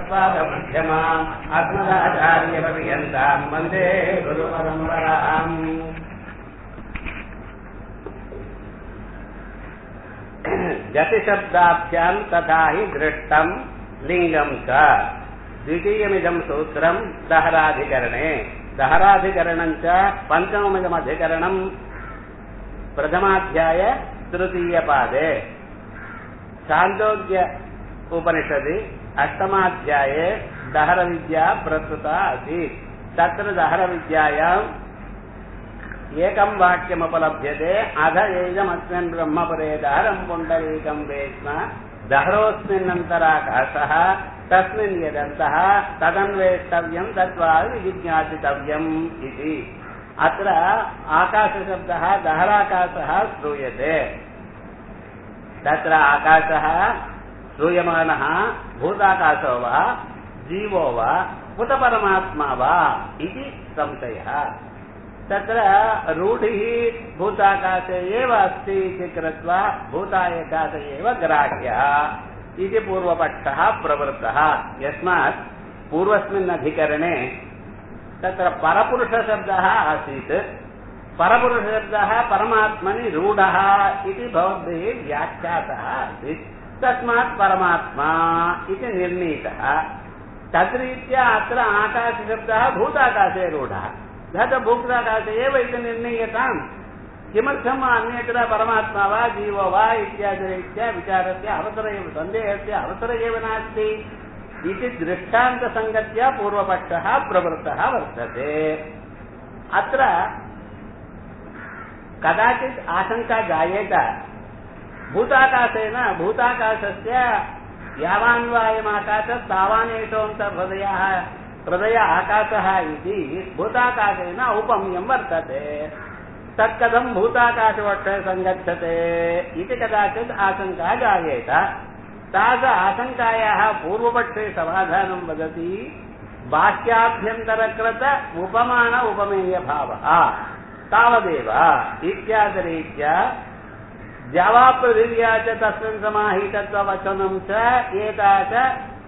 भगवत्पादमध्यमाम् अस्मदाचार्यपर्यन्ताम् वन्दे गुरुपरम्पराम् जतिशब्दाभ्याम् तथा हि दृष्टम् लिङ्गम् च द्वितीयमिदम् सूत्रम् दहराधिकरणे दहराधिकरणम् च पञ्चममिदमधिकरणम् प्रथमाध्याय तृतीयपादे छान्दोग्य उपनिषदि अष्टमाध्याये दहरविद्या प्रस्तुता आसीत् तत्र दहरविद्यायाम् एकं वाक्यमुपलभ्यते अध एजमस्मिन् ब्रह्मपरे दहरम् पुण्डरीकम् वेत्म दहरोऽस्मिन्नन्तराकाशः तस्मिन् यदन्तः तदन्वेष्टव्यम् तद्वा विजिज्ञासितव्यम् इति अत्र आकाशशब्दः दहराकाशः श्रूयते तत्र आकाशः श्रूयमाणः भूताकाशो वा जीवो वा उत परमात्मा वा इति संशयः तत्र रूढिः भूताकाशे एव अस्ति इति कृत्वा भूतायकाश एव ग्राह्यः इति पूर्वपक्षः प्रवृत्तः यस्मात् पूर्वस्मिन् अधिकरणे तत्र परपुरुषशब्दः आसीत् परपुरुषशब्दः परमात्मनि रूढः इति भवद्भिः व्याख्यातः आसीत् तस्मात् परमात्मा इति निर्णीतः तद्रीत्या अत्र आकाशशब्दः भूताकाशे रूढः घटभूताकाशे एव इति निर्णीयताम् किमर्थम् अन्यत्र परमात्मा वा जीवो वा इत्यादिरीत्या विचारस्य अवसर एव सन्देहस्य अवसर एव नास्ति इति दृष्टान्तसङ्गत्या पूर्वपक्षः प्रवृत्तः वर्तते अत्र कदाचित् आशङ्का जायेत भूताकाशेन भूताकाशस्य यावान्वायमाकाशः तावानेषोऽन्तर्हृदयः हृदय आकाशः इति भूताकाशेन औपम्यं वर्तते तत्कथं भूताकाशवक्षे सङ्गच्छते इति कदाचित् आशङ्का जायेत तास आशङ्कायाः पूर्वपक्षे समाधानं वदति बाह्याभ्यन्तरकृत उपमान उपमेयभावः तावदेव इत्यादिरीत्या जवापृथिव्या च तस्मिन् समाहितत्ववचनं च एता च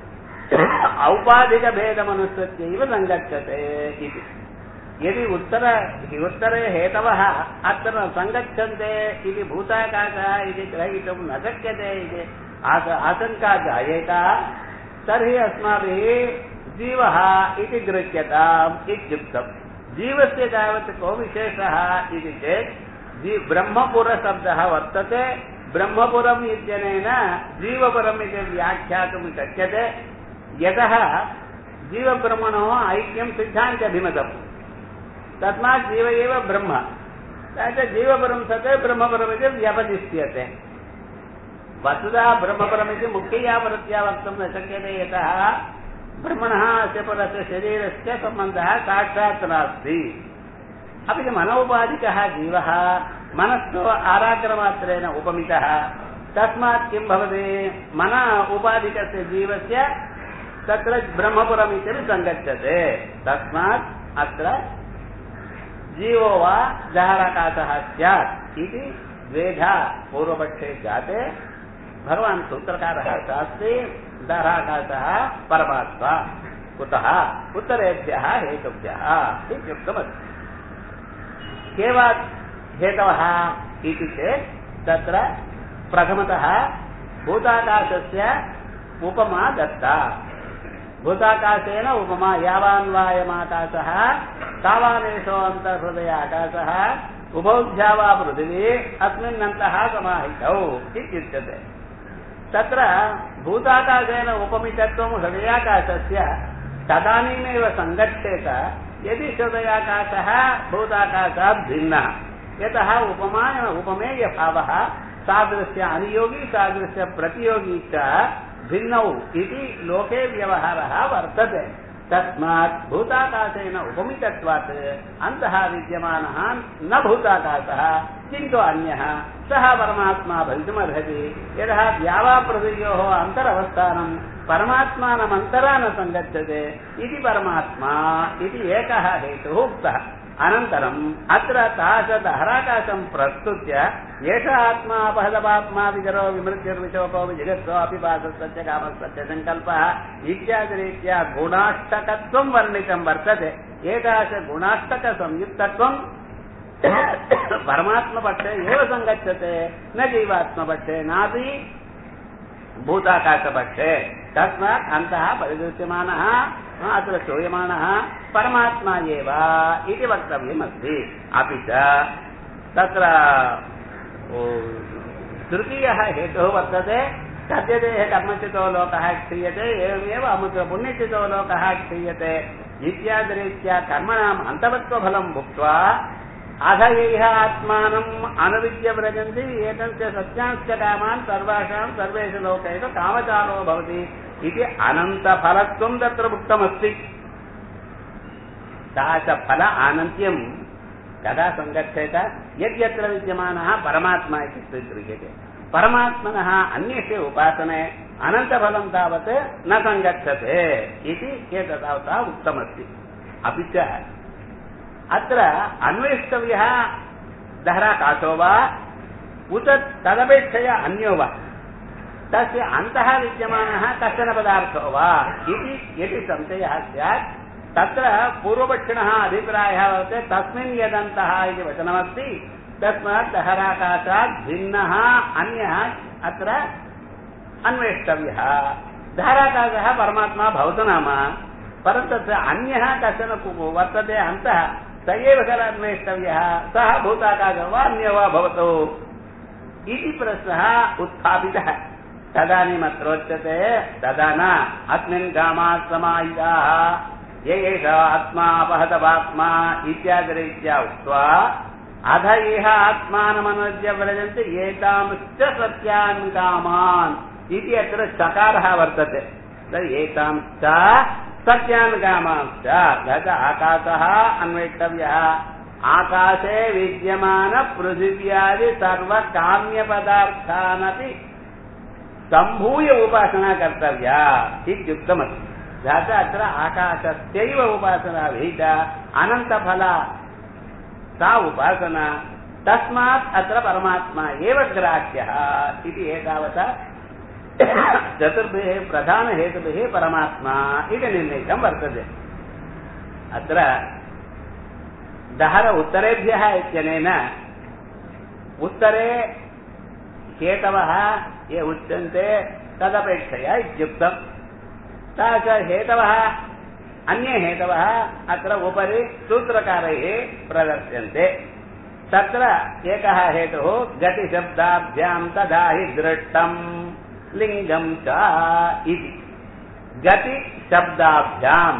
औपाधिकभेदमनुसृत्यैव सङ्गच्छते इति यदि उत्तर उत्तरे हेतवः अत्र न सङ्गच्छन्ते इति भूताकाशः इति ग्रहीतुं न शक्यते इति आशङ्का जायेत तर्हि अस्माभिः जीवः इति गृह्यताम् इत्युक्तम् जीवस्य तावत् को विशेषः इति चेत् जी ब्रह्मपुरशब्दः वर्तते ब्रह्मपुरम् इत्यनेन जीवपुरम् इति व्याख्यातुं शक्यते यतः जीवब्रह्मणोः ऐक्यं सिद्धान्तभिमतम् तस्मात् जीव एव ब्रह्म च जीवपरं सत् ब्रह्मपरमिति व्यपदिश्यते वस्तुतः ब्रह्मपरमिति मुख्यया वृत्त्या वक्तुं न शक्यते यतः ब्रह्मणः अस्य परस्य शरीरस्य सम्बन्धः साक्षात् नास्ति अपि च मनोपाधिकः जीवः मनस्तु आराग्रमात्रेण उपमितः तस्मात् किं भवति मन उपाधिकस्य जीवस्य तत्र ब्रह्मपुरमिति सङ्गच्छते तस्मात् अत्र जीवो वा दहराकाशः स्यात् इति द्वेधा पूर्वपक्षे जाते भगवान् सूत्रकारः शास्त्री दहराकाशः परमात्मा कुतः उत्तरेभ्यः हेतुभ्यः इत्युक्तमस्ति केवात् हेतवः इति चेत् तत्र प्रथमतः भूताकाशस्य उपमा दत्ता भूताकाशेन उपमा यावान्वायमाकाशः तावानेशो अन्तर्हृदय आकाशः उभौभ्या वा पृथिवी अस्मिन्नन्तः समाहितौ इत्युच्यते तत्र भूताकाशेन उपमितत्वं हृदयाकाशस्य तदानीमेव सङ्गच्छेत यदि हृदयाकाशः भूताकाशात् भिन्नः यतः उपमाय उपमेयभावः तादृश्य अनुयोगी तादृश्य प्रतियोगी च भिन्नौ इति लोके व्यवहारः वर्तते तस्मात् भूताकाशेन उपमितत्वात् अन्तः विद्यमानः न भूताकाशः किन्तु अन्यः सः परमात्मा भवितुमर्हति यतः द्यावापृथिव्योः अन्तरवस्थानं परमात्मानमन्तरा न सङ्गच्छते इति परमात्मा इति एकः हेतुः उक्तः अनन्तरम् अत्र तादहराकाशं प्रस्तुत्य एष आत्मा अपहदपात्मा विजरो विमृत्युर्विशोको विजगत्सो अपि पादस्तस्य कामस्तस्य सङ्कल्पः इत्यादिरीत्या गुणाष्टकत्वं वर्णितं वर्तते एतादृश गुणाष्टकसंयुक्तत्वं परमात्मपक्षे एव सङ्गच्छते न जीवात्मपक्षे नापि भूताकाशपक्षे तस्मात् अन्तः परिदृश्यमानः अत्र श्रूयमाणः परमात्मा एव इति वक्तव्यमस्ति अपि च तत्र तृतीयः हेतुः वर्तते सद्यदेह कर्मचितो लोकः क्रियते एवमेव अमुत्र पुण्यचितो लोकः क्रियते इत्यादिरीत्या कर्मणाम् अन्तवत्वफलं भुक्त्वा अध यैः आत्मानम् अनुविद्य व्रजन्ति एतस्य सत्यांश्च कामान् सर्वासां सर्वेषु लोकेषु कामचारो भवति इति अनन्तफलत्वं तत्र उक्तमस्ति सा च फल आनन्त्यं कदा सङ्गच्छेत यद्यत्र विद्यमानः परमात्मा इति स्वीक्रियते परमात्मनः अन्यस्य उपासने अनन्तफलं तावत् न सङ्गच्छते इति एतदावता उक्तमस्ति अपि च अत्र अन्वेष्टव्यः दहराकाशो वा उत तदपेक्षया अन्यो वा तस्य अन्तः विद्यमानः कश्चन पदार्थो वा इति यदि संशयः स्यात् तत्र पूर्वपक्षिणः अभिप्रायः वर्तते तस्मिन् यदन्तः इति वचनमस्ति तस्मात् दहराकाशात् भिन्नः अन्यः अत्र अन्वेष्टव्यः दहराकाशः परमात्मा भवतु नाम परन्तु तत्र अन्यः कश्चन वर्तते अन्तः स एव खलु अन्वेष्टव्यः सः भूताकाशः वा अन्यो वा भवतु इति प्रश्नः उत्थापितः तदानीमत्रोच्यते तदा न अस्मिन् कामात् समाहिताः ये एष आत्मा अपहतपात्मा इत्यादिरीत्या उक्त्वा अध इह आत्मानमनुज्य व्रजन्ति एतांश्च सत्यान् कामान् इति अत्र चकारः वर्तते एतांश्च सत्यान् कामांश्च गत आकाशः अन्वेष्टव्यः आकाशे विद्यमान पृथिव्यादि सर्वकाम्यपदार्थानपि सम्भूय उपासना कर्तव्या इत्युक्तमस्ति जाता अत्र आकाशस्यैव उपासना विहिता अनन्तफला सा उपासना तस्मात् अत्र परमात्मा एव ग्राह्यः इति एतावता चतुर्भिः प्रधानहेतुभिः परमात्मा इति निर्णीतं वर्तते अत्र दहर उत्तरेभ्यः इत्यनेन उत्तरे हेतवः ये उच्यन्ते तदपेक्षया इत्युक्तम् सा च हेतवः अन्ये हेतवः अत्र उपरि सूत्रकारैः प्रदर्श्यन्ते तत्र एकः हेतुः गतिशब्दाभ्यां तदा हि दृष्टम् लिङ्गम् च इति गतिशब्दाभ्याम्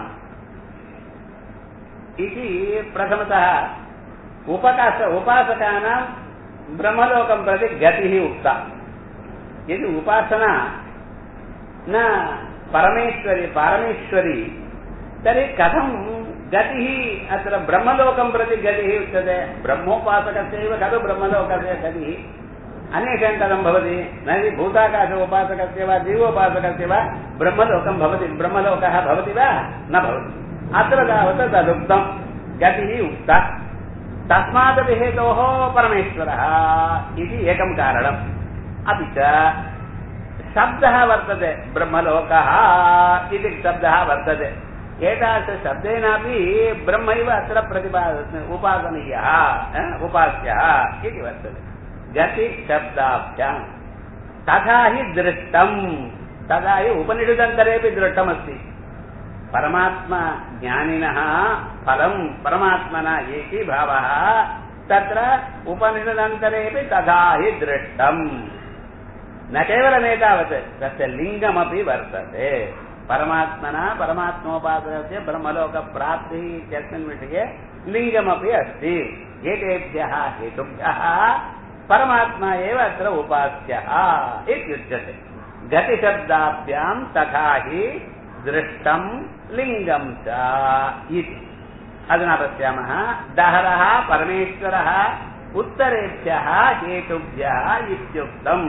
इति प्रथमतः उपकाश उपासकानां ब्रह्मलोकं प्रति गतिः उक्ता यदि उपासना न परमेश्वरी पारमेश्वरी तर्हि कथं गतिः अत्र ब्रह्मलोकं प्रति गतिः उच्यते ब्रह्मोपासकस्यैव खलु ब्रह्मलोकस्य गतिः अन्येषां कथं भवति न हि भूताकाश उपासकस्य वा जीवोपासकस्य वा ब्रह्मलोकं भवति ब्रह्मलोकः भवति वा न भवति अत्र तावत् तदुक्तं गतिः उक्ता तस्मादपि हेतोः परमेश्वरः इति एकं कारणम् अपि च शब्दः वर्तते ब्रह्मलोकः इति शब्दः वर्तते एतादृशशब्देनापि ब्रह्मैव अत्र प्रतिपा उपासनीयः उपास्यः इति वर्तते गतिशब्दाभ्याम् तथा हि दृष्टम् तदा हि उपनिषदन्तरेपि दृष्टमस्ति परमात्मा ज्ञानिनः फलम् परमात्मना एकीभावः तत्र उपनिषदन्तरेपि तथा हि दृष्टम् न केवलमेतावत् तस्य लिङ्गमपि वर्तते परमात्मना परमात्मोपासनस्य ब्रह्मलोकप्राप्तिः इत्यस्मिन् विषये लिङ्गमपि अस्ति एतेभ्यः हेतुभ्यः परमात्मा एव अत्र उपास्यः इत्युच्यते गतिशब्दाभ्यां तथा हि दृष्टं लिङ्गं च इति अधुना पश्यामः दहरः परमेश्वरः उत्तरेभ्यः हेतुभ्यः इत्युक्तम्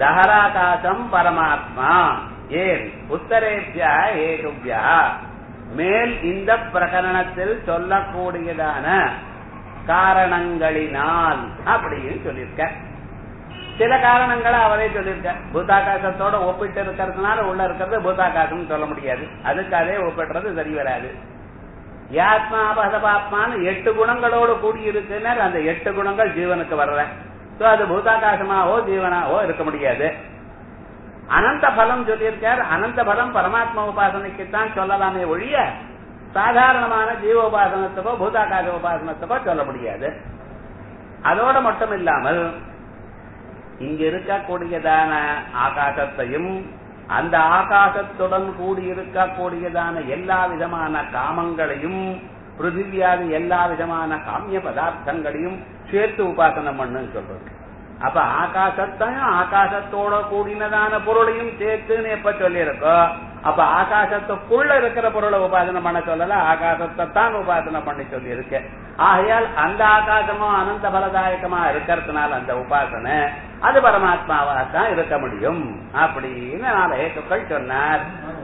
दहराकाशं परमात्मा ये उत्तरेभ्यः हेतुभ्यः மேல் இந்த பிரகரணத்தில் சொல்லக்கூடியதான காரணங்களினால் அப்படின்னு சொல்லியிருக்க சில காரணங்களை அவரே சொல்லியிருக்க பூதாகாசத்தோட ஒப்பிட்டு இருக்கிறதுனால உள்ள இருக்கிறது பூதாகாசம் சொல்ல முடியாது அதுக்கு அதே ஒப்பிடுறது சரி வராது யாத்மா பதபாத்மான்னு எட்டு குணங்களோடு கூடி இருக்குன்னா அந்த எட்டு குணங்கள் ஜீவனுக்கு வரல சோ அது பூதாகாசமாவோ ஜீவனாவோ இருக்க முடியாது அனந்த பலம் சொல்லியிருக்கார் அனந்த பலம் பரமாத்மா உபாசனைக்குத்தான் சொல்லலாமே ஒழிய சாதாரணமான ஜீவ உபாசனத்துக்கோ பூதாகாச உபாசனத்துக்கோ சொல்ல முடியாது அதோட மட்டும் இல்லாமல் இங்க இருக்கக்கூடியதான ஆகாசத்தையும் அந்த ஆகாசத்துடன் கூடி இருக்கக்கூடியதான எல்லா விதமான காமங்களையும் பிருத்திவியாதி எல்லா விதமான காமிய பதார்த்தங்களையும் சேர்த்து உபாசனம் பண்ணுன்னு சொல்றது அப்ப ஆகாசத்தையும் ஆகாசத்தோட கூடினதான பொருளையும் சேர்த்துன்னு எப்ப சொல்லியிருக்கோ அப்ப ஆகாசத்துக்குள்ள இருக்கிற பொருளை உபாசனை பண்ண சொல்லல ஆகாசத்தை தான் உபாசனை பண்ணி சொல்லி இருக்கு ஆகையால் அந்த ஆகாசமும் அனந்த பலதாயகமா இருக்கிறதுனால அந்த உபாசனை அது பரமாத்மாவா தான் இருக்க முடியும் அப்படின்னு நாலு ஏற்றுக்கள் சொன்னார்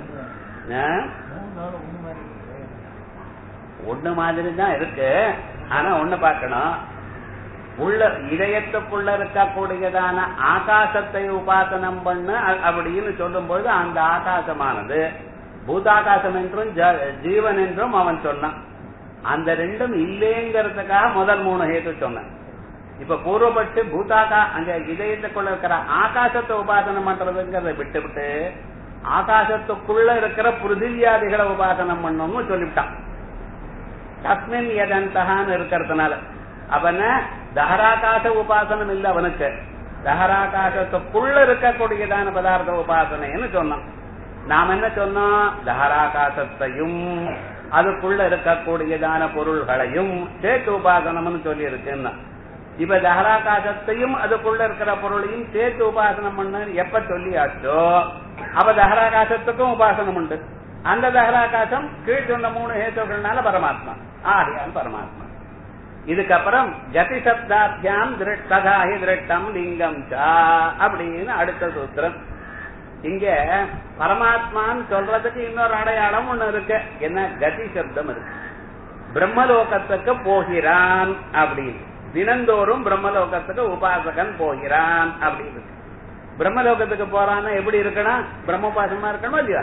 ஒண்ணு மாதிரி தான் இருக்கு ஆனா ஒண்ணு பார்க்கணும் உள்ள இதயத்துக்குள்ள இருக்கக்கூடியதான ஆகாசத்தை உபாசனம் பண்ண அப்படின்னு சொல்லும் பொழுது அந்த ஆகாசமானது பூதாகாசம் என்றும் ஜீவன் என்றும் அவன் சொன்னான் அந்த ரெண்டும் இல்லைங்கிறதுக்காக முதல் மூணு ஹேத்து சொன்னான் இப்ப பூர்வப்பட்டு பூதாகா அங்க இதயத்துக்குள்ள இருக்கிற ஆகாசத்தை உபாசனம் பண்றதுங்கிறத விட்டு விட்டு ஆகாசத்துக்குள்ள இருக்கிற பிருதிவியாதிகளை உபாசனம் பண்ணணும்னு சொல்லிவிட்டான் தஸ்மின் எதந்தகான்னு இருக்கிறதுனால அவன தஹராகாச உபாசனம் இல்ல அவனுக்கு தஹராகாசத்துக்குள்ள இருக்கக்கூடியதான பதார்த்த உபாசனைன்னு சொன்னான் நாம் என்ன சொன்னோம் தஹராகாசத்தையும் அதுக்குள்ள இருக்கக்கூடியதான பொருள்களையும் சேர்த்து உபாசனம்னு சொல்லி இருக்குன்னா இப்ப தஹராகாசத்தையும் அதுக்குள்ள இருக்கிற பொருளையும் சேர்த்து உபாசனம் பண்ணு எப்ப சொல்லியாச்சோ அப்ப தஹராகாசத்துக்கும் உபாசனம் உண்டு அந்த தஹராகாசம் கீழ் சொன்ன மூணு ஹேத்துக்கள்னால பரமாத்மா ஆகையால் பரமாத்மா இதுக்கப்புறம் ஜதி சப்தாத்தியாம் திருஷ்டதாகி திருஷ்டம் லிங்கம் சா அப்படின்னு அடுத்த சூத்திரம் இங்க பரமாத்மான்னு சொல்றதுக்கு இன்னொரு அடையாளம் ஒண்ணு இருக்கு என்ன கதி சப்தம் இருக்கு பிரம்மலோகத்துக்கு போகிறான் அப்படின்னு தினந்தோறும் பிரம்மலோகத்துக்கு உபாசகன் போகிறான் அப்படின்னு இருக்கு பிரம்மலோகத்துக்கு போறான்னா எப்படி இருக்கணும் பிரம்மோபாசமா இருக்கணும் இல்லையா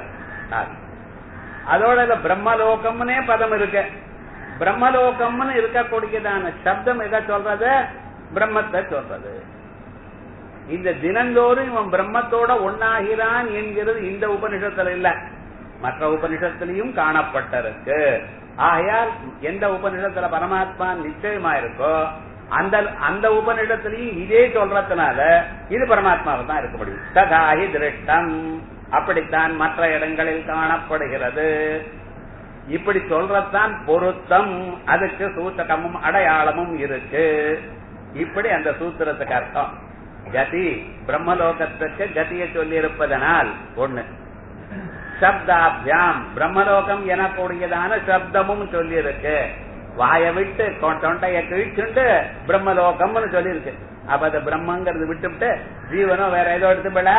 அதோட பிரம்மலோகம்னே பதம் இருக்கு பிரம்மலோகம்னு இருக்கக்கூடியதான சப்தம் எதை சொல்றது பிரம்மத்தை சொல்றது இந்த தினந்தோறும் இவன் பிரம்மத்தோட ஒன்னாகிறான் என்கிறது இந்த உபனிஷத்துல இல்ல மற்ற உபனிஷத்திலையும் காணப்பட்டிருக்கு ஆகையால் எந்த உபனிஷத்துல பரமாத்மா நிச்சயமா இருக்கோ அந்த அந்த உபனிடத்திலையும் இதே சொல்றதுனால இது பரமாத்மாவை தான் இருக்க முடியும் ததாஹி திருஷ்டம் அப்படித்தான் மற்ற இடங்களில் காணப்படுகிறது இப்படி சொல்றதுதான் பொருத்தம் அதுக்கு சூத்தகமும் அடையாளமும் இருக்கு இப்படி அந்த சூத்திரத்துக்கு அர்த்தம் கதி பிரம்மலோகத்துக்கு கதியை சொல்லி இருப்பதனால் ஒண்ணு சப்தாபியாம் பிரம்மலோகம் எனக்கூடியதான சப்தமும் சொல்லி இருக்கு வாய விட்டு தொண்டைய கிழிச்சுண்டு பிரம்மலோகம்னு சொல்லி இருக்கு அப்ப அது பிரம்மங்கிறது விட்டுவிட்டு ஜீவனும் வேற ஏதோ எடுத்துப்பட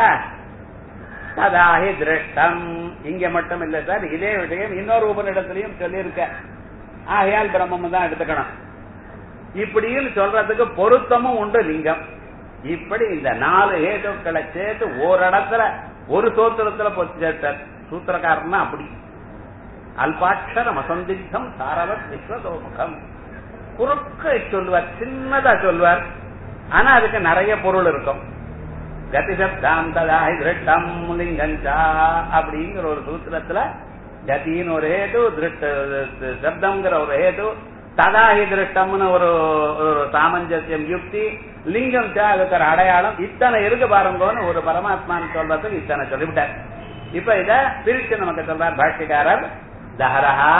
ததாஹி திருஷ்டம் இங்க மட்டும் இல்ல சார் இதே விஷயம் இன்னொரு உபனிடத்திலையும் சொல்லியிருக்க ஆகையால் பிரம்மம் தான் எடுத்துக்கணும் இப்படின்னு சொல்றதுக்கு பொருத்தமும் உண்டு லிங்கம் இப்படி இந்த நாலு ஹேதுக்களை சேர்த்து ஒரு இடத்துல ஒரு சூத்திரத்துல பொத்து சேர்த்தார் சூத்திரக்காரன்னா அப்படி அல்பாட்சரம் அசந்தித்தம் சாரவத் விஸ்வதோமுகம் குறுக்க சொல்லுவார் சின்னதா சொல்லுவார் ஆனா அதுக்கு நிறைய பொருள் இருக்கும் கதிசப்தாம் ததாஹி திருஷ்டம் லிங்கஞ்சா அப்படிங்கிற ஒரு சூத்திரத்துல கதின்னு ஒரு ஹேது திருஷ்ட சப்தம்ங்கிற ஒரு ஹேது ததாஹி திருஷ்டம்னு ஒரு ஒரு சாமஞ்சசியம் யுக்தி லிங்கம் சா அதுக்கு ஒரு அடையாளம் இத்தனை இருக்கு பாருங்கன்னு ஒரு பரமாத்மான்னு சொல்றதுக்கு இத்தனை சொல்லிவிட்டார் இப்ப இத பிரிச்சு நமக்கு சொல்றார் பாஷ்யக்காரர் தஹரஹா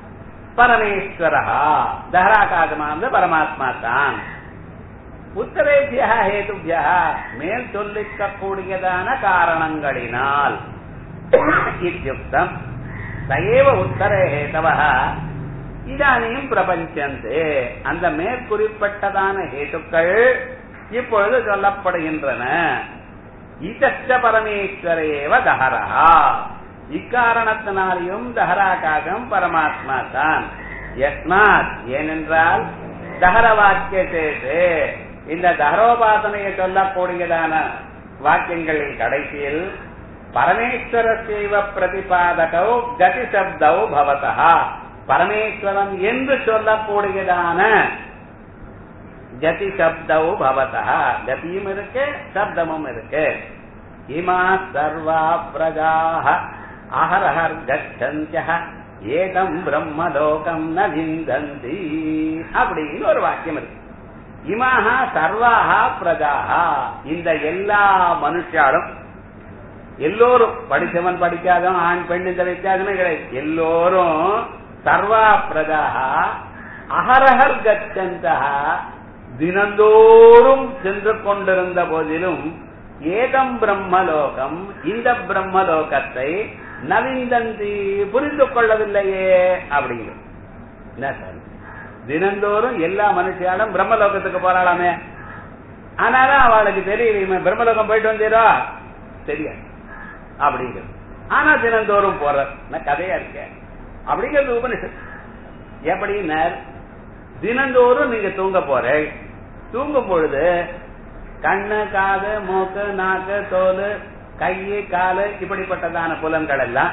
பரமேஸ்வரஹா தஹராகாசமானது பரமாத்மா தான் உத்தரேபியா ஹேதுபியா மேல் சொல்லிக்கக்கூடியதான காரணங்களினால் இத்தியுக்தம் சயேவ உத்தரே ஹேதவ இதானியும் பிரபஞ்சந்தே அந்த மேற்குறிப்பிட்டதான ஹேதுக்கள் இப்பொழுது சொல்லப்படுகின்றன இதச்ச பரமேஸ்வரேவ தஹரஹா இக்காரணத்தினாலையும் தஹராகாசம் பரமாத்மா தான் யஸ்மாத் ஏனென்றால் தஹர வாக்கியத்தேது இந்த தஹரோபாசனையை சொல்லக்கூடியதான வாக்கியங்களின் கடைசியில் பரமேஸ்வர செய்வ பிரதிபாதகோ கதி சப்தௌ பவதா பரமேஸ்வரன் என்று சொல்லக்கூடியதான கதி சப்தௌ பவதா கதியும் இருக்கு சப்தமும் இருக்கு இமா சர்வா பிரஜாக அஹரஹர் கச்சந்திய ஏதம் பிரம்மலோகம் ந விந்தந்தி அப்படின்னு ஒரு வாக்கியம் இருக்கு இமாக சர்வாக பிரஜாகா இந்த எல்லா மனுஷாலும் எல்லோரும் படித்தவன் படிக்காதவன் ஆண் பெண் இந்த வித்தியாசமே கிடையாது எல்லோரும் சர்வா பிரஜாகா அகரஹர் கச்சந்தா தினந்தோறும் சென்று கொண்டிருந்த போதிலும் ஏதம் பிரம்மலோகம் இந்த பிரம்மலோகத்தை நவிந்தந்தி புரிந்து கொள்ளவில்லையே அப்படிங்கிற என்ன சார் தினந்தோறும் எல்லா மனுஷியாலும் பிரம்மலோகத்துக்கு போறாளாமே ஆனாலும் அவளுக்கு தெரியும் பிரம்மலோகம் போயிட்டு வந்தீரோ தெரியாது அப்படிங்கிறது ஆனா தினந்தோறும் போற கதையா இருக்க அப்படிங்கிறது உபனிஷத் எப்படின்னா தினந்தோறும் நீங்க தூங்க போற தூங்கும் பொழுது கண்ணு காது மூக்கு நாக்கு தோல் கை காலு இப்படிப்பட்டதான புலன்கள் எல்லாம்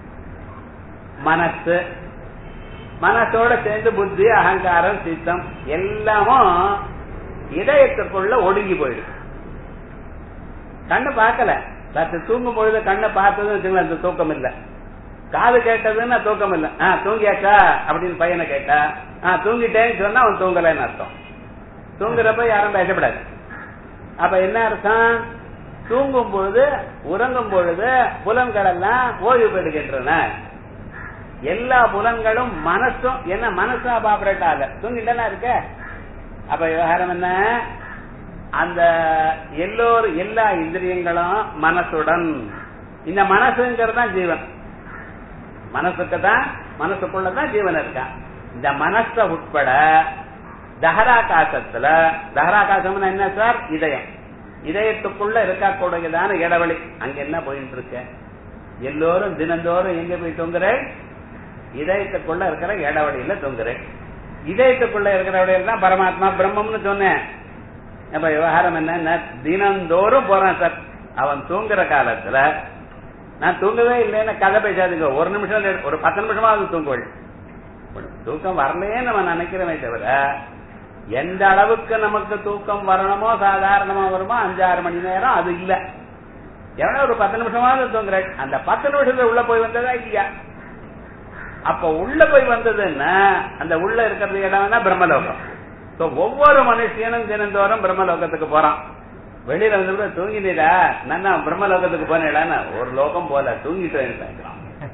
மனசு மனசோட சேர்ந்து புத்தி அகங்காரம் சித்தம் எல்லாமும் இதயத்துக்குள்ள ஒடுங்கி போயிடும் கண்ணு பார்க்கல சத்து தூங்கும் பொழுது கண்ணை பார்த்ததுன்னு வச்சுங்களேன் அந்த தூக்கம் இல்ல காது கேட்டதுன்னா தூக்கம் இல்ல ஆ தூங்கியாச்சா அப்படின்னு பையனை கேட்டா ஆ தூங்கிட்டேன்னு சொன்னா அவன் தூங்கலைன்னு அர்த்தம் தூங்குறப்ப யாரும் பேசப்படாது அப்ப என்ன அர்த்தம் தூங்கும் பொழுது உறங்கும் பொழுது புலன்கள் எல்லாம் ஓய்வு பெறுகின்றன எல்லா புலன்களும் மனசும் என்ன மனசு அப்ப ஆபரேட் ஆகல தூங்கிட்டா இருக்க அப்ப விவகாரம் என்ன அந்த எல்லோரும் எல்லா இந்திரியங்களும் மனசுடன் இந்த மனசுங்கிறது தான் ஜீவன் மனசுக்கு தான் மனசுக்குள்ளதான் ஜீவன் இருக்கா இந்த மனச உட்பட தஹராகாசத்துல தஹராகாசம்னா என்ன சார் இதயம் இதயத்துக்குள்ள இருக்கக்கூடியதான இடைவெளி அங்க என்ன போயிட்டு இருக்க எல்லோரும் தினந்தோறும் எங்க போய் தூங்குறேன் இதயத்துக்குள்ள இருக்கிற இடைவெளியில தூங்குறேன் இதயத்துக்குள்ள இருக்கிற இடைவெளியில தான் பரமாத்மா பிரம்மம்னு சொன்னேன் அப்ப விவகாரம் என்ன தினந்தோறும் போறான் சார் அவன் தூங்குற காலத்துல நான் தூங்கவே இல்லைன்னு கதை பேசாதுங்க ஒரு நிமிஷம் ஒரு பத்து நிமிஷமாவது தூங்குவள் தூக்கம் வரலையே நம்ம நினைக்கிறோமே தவிர எந்த அளவுக்கு நமக்கு தூக்கம் வரணுமோ சாதாரணமா வருமோ அஞ்சாறு மணி நேரம் அது இல்ல எவ்வளவு ஒரு பத்து நிமிஷமாவது தூங்குற அந்த பத்து நிமிஷத்துல உள்ள போய் வந்ததா இல்லையா அப்ப உள்ள போய் வந்ததுன்னா அந்த உள்ள இருக்கிறது இடம்னா பிரம்மலோகம் ஒவ்வொரு மனுஷனும் தினந்தோறும் பிரம்மலோகத்துக்கு போறான் வெளியில வந்து தூங்கினீடா நான் பிரம்மலோகத்துக்கு போனேடான்னு ஒரு லோகம் போல தூங்கிட்டு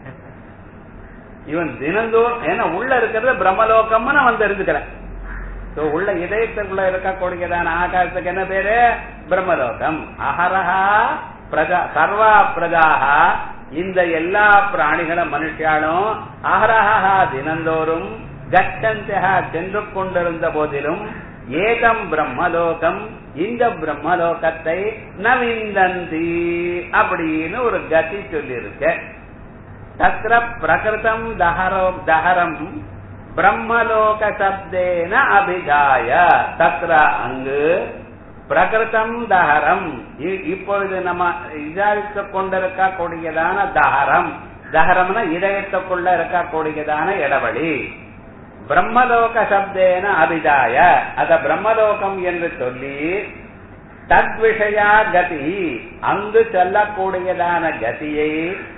இவன் தினந்தோறும் ஏன்னா உள்ள இருக்கிறது பிரம்மலோகம்னு அவன் தெரிஞ்சுக்கிறேன் உள்ள இதயத்துக்குள்ள இருக்கக்கூடியதான ஆகாசத்துக்கு என்ன பேரு பிரம்மலோகம் அகரஹா பிரஜா சர்வா பிரஜாகா இந்த எல்லா பிராணிகளும் மனுஷியாலும் அகரஹா தினந்தோறும் கச்சந்தா சென்று கொண்டிருந்த போதிலும் ஏகம் பிரம்மலோகம் இந்த பிரம்மலோகத்தை நவிந்தந்தி அப்படின்னு ஒரு கதி சொல்லி தத்திர பிரகிருதம் தஹரம் தஹரம் பிரம்மலோக சப்தேன அபிதாய தத்ர அங்கு பிரகிருதம் தஹரம் இப்பொழுது நம்ம விசாரித்துக் கொண்டிருக்கக்கூடியதான தஹரம் தஹரம்னா இதயத்துக்குள்ள இருக்கக்கூடியதான இடவழி பிரம்மலோக சப்தேன அபிதாய அத பிரம்மலோகம் என்று சொல்லி தத்விஷயா கதி அங்கு சொல்லக்கூடியதான கதியை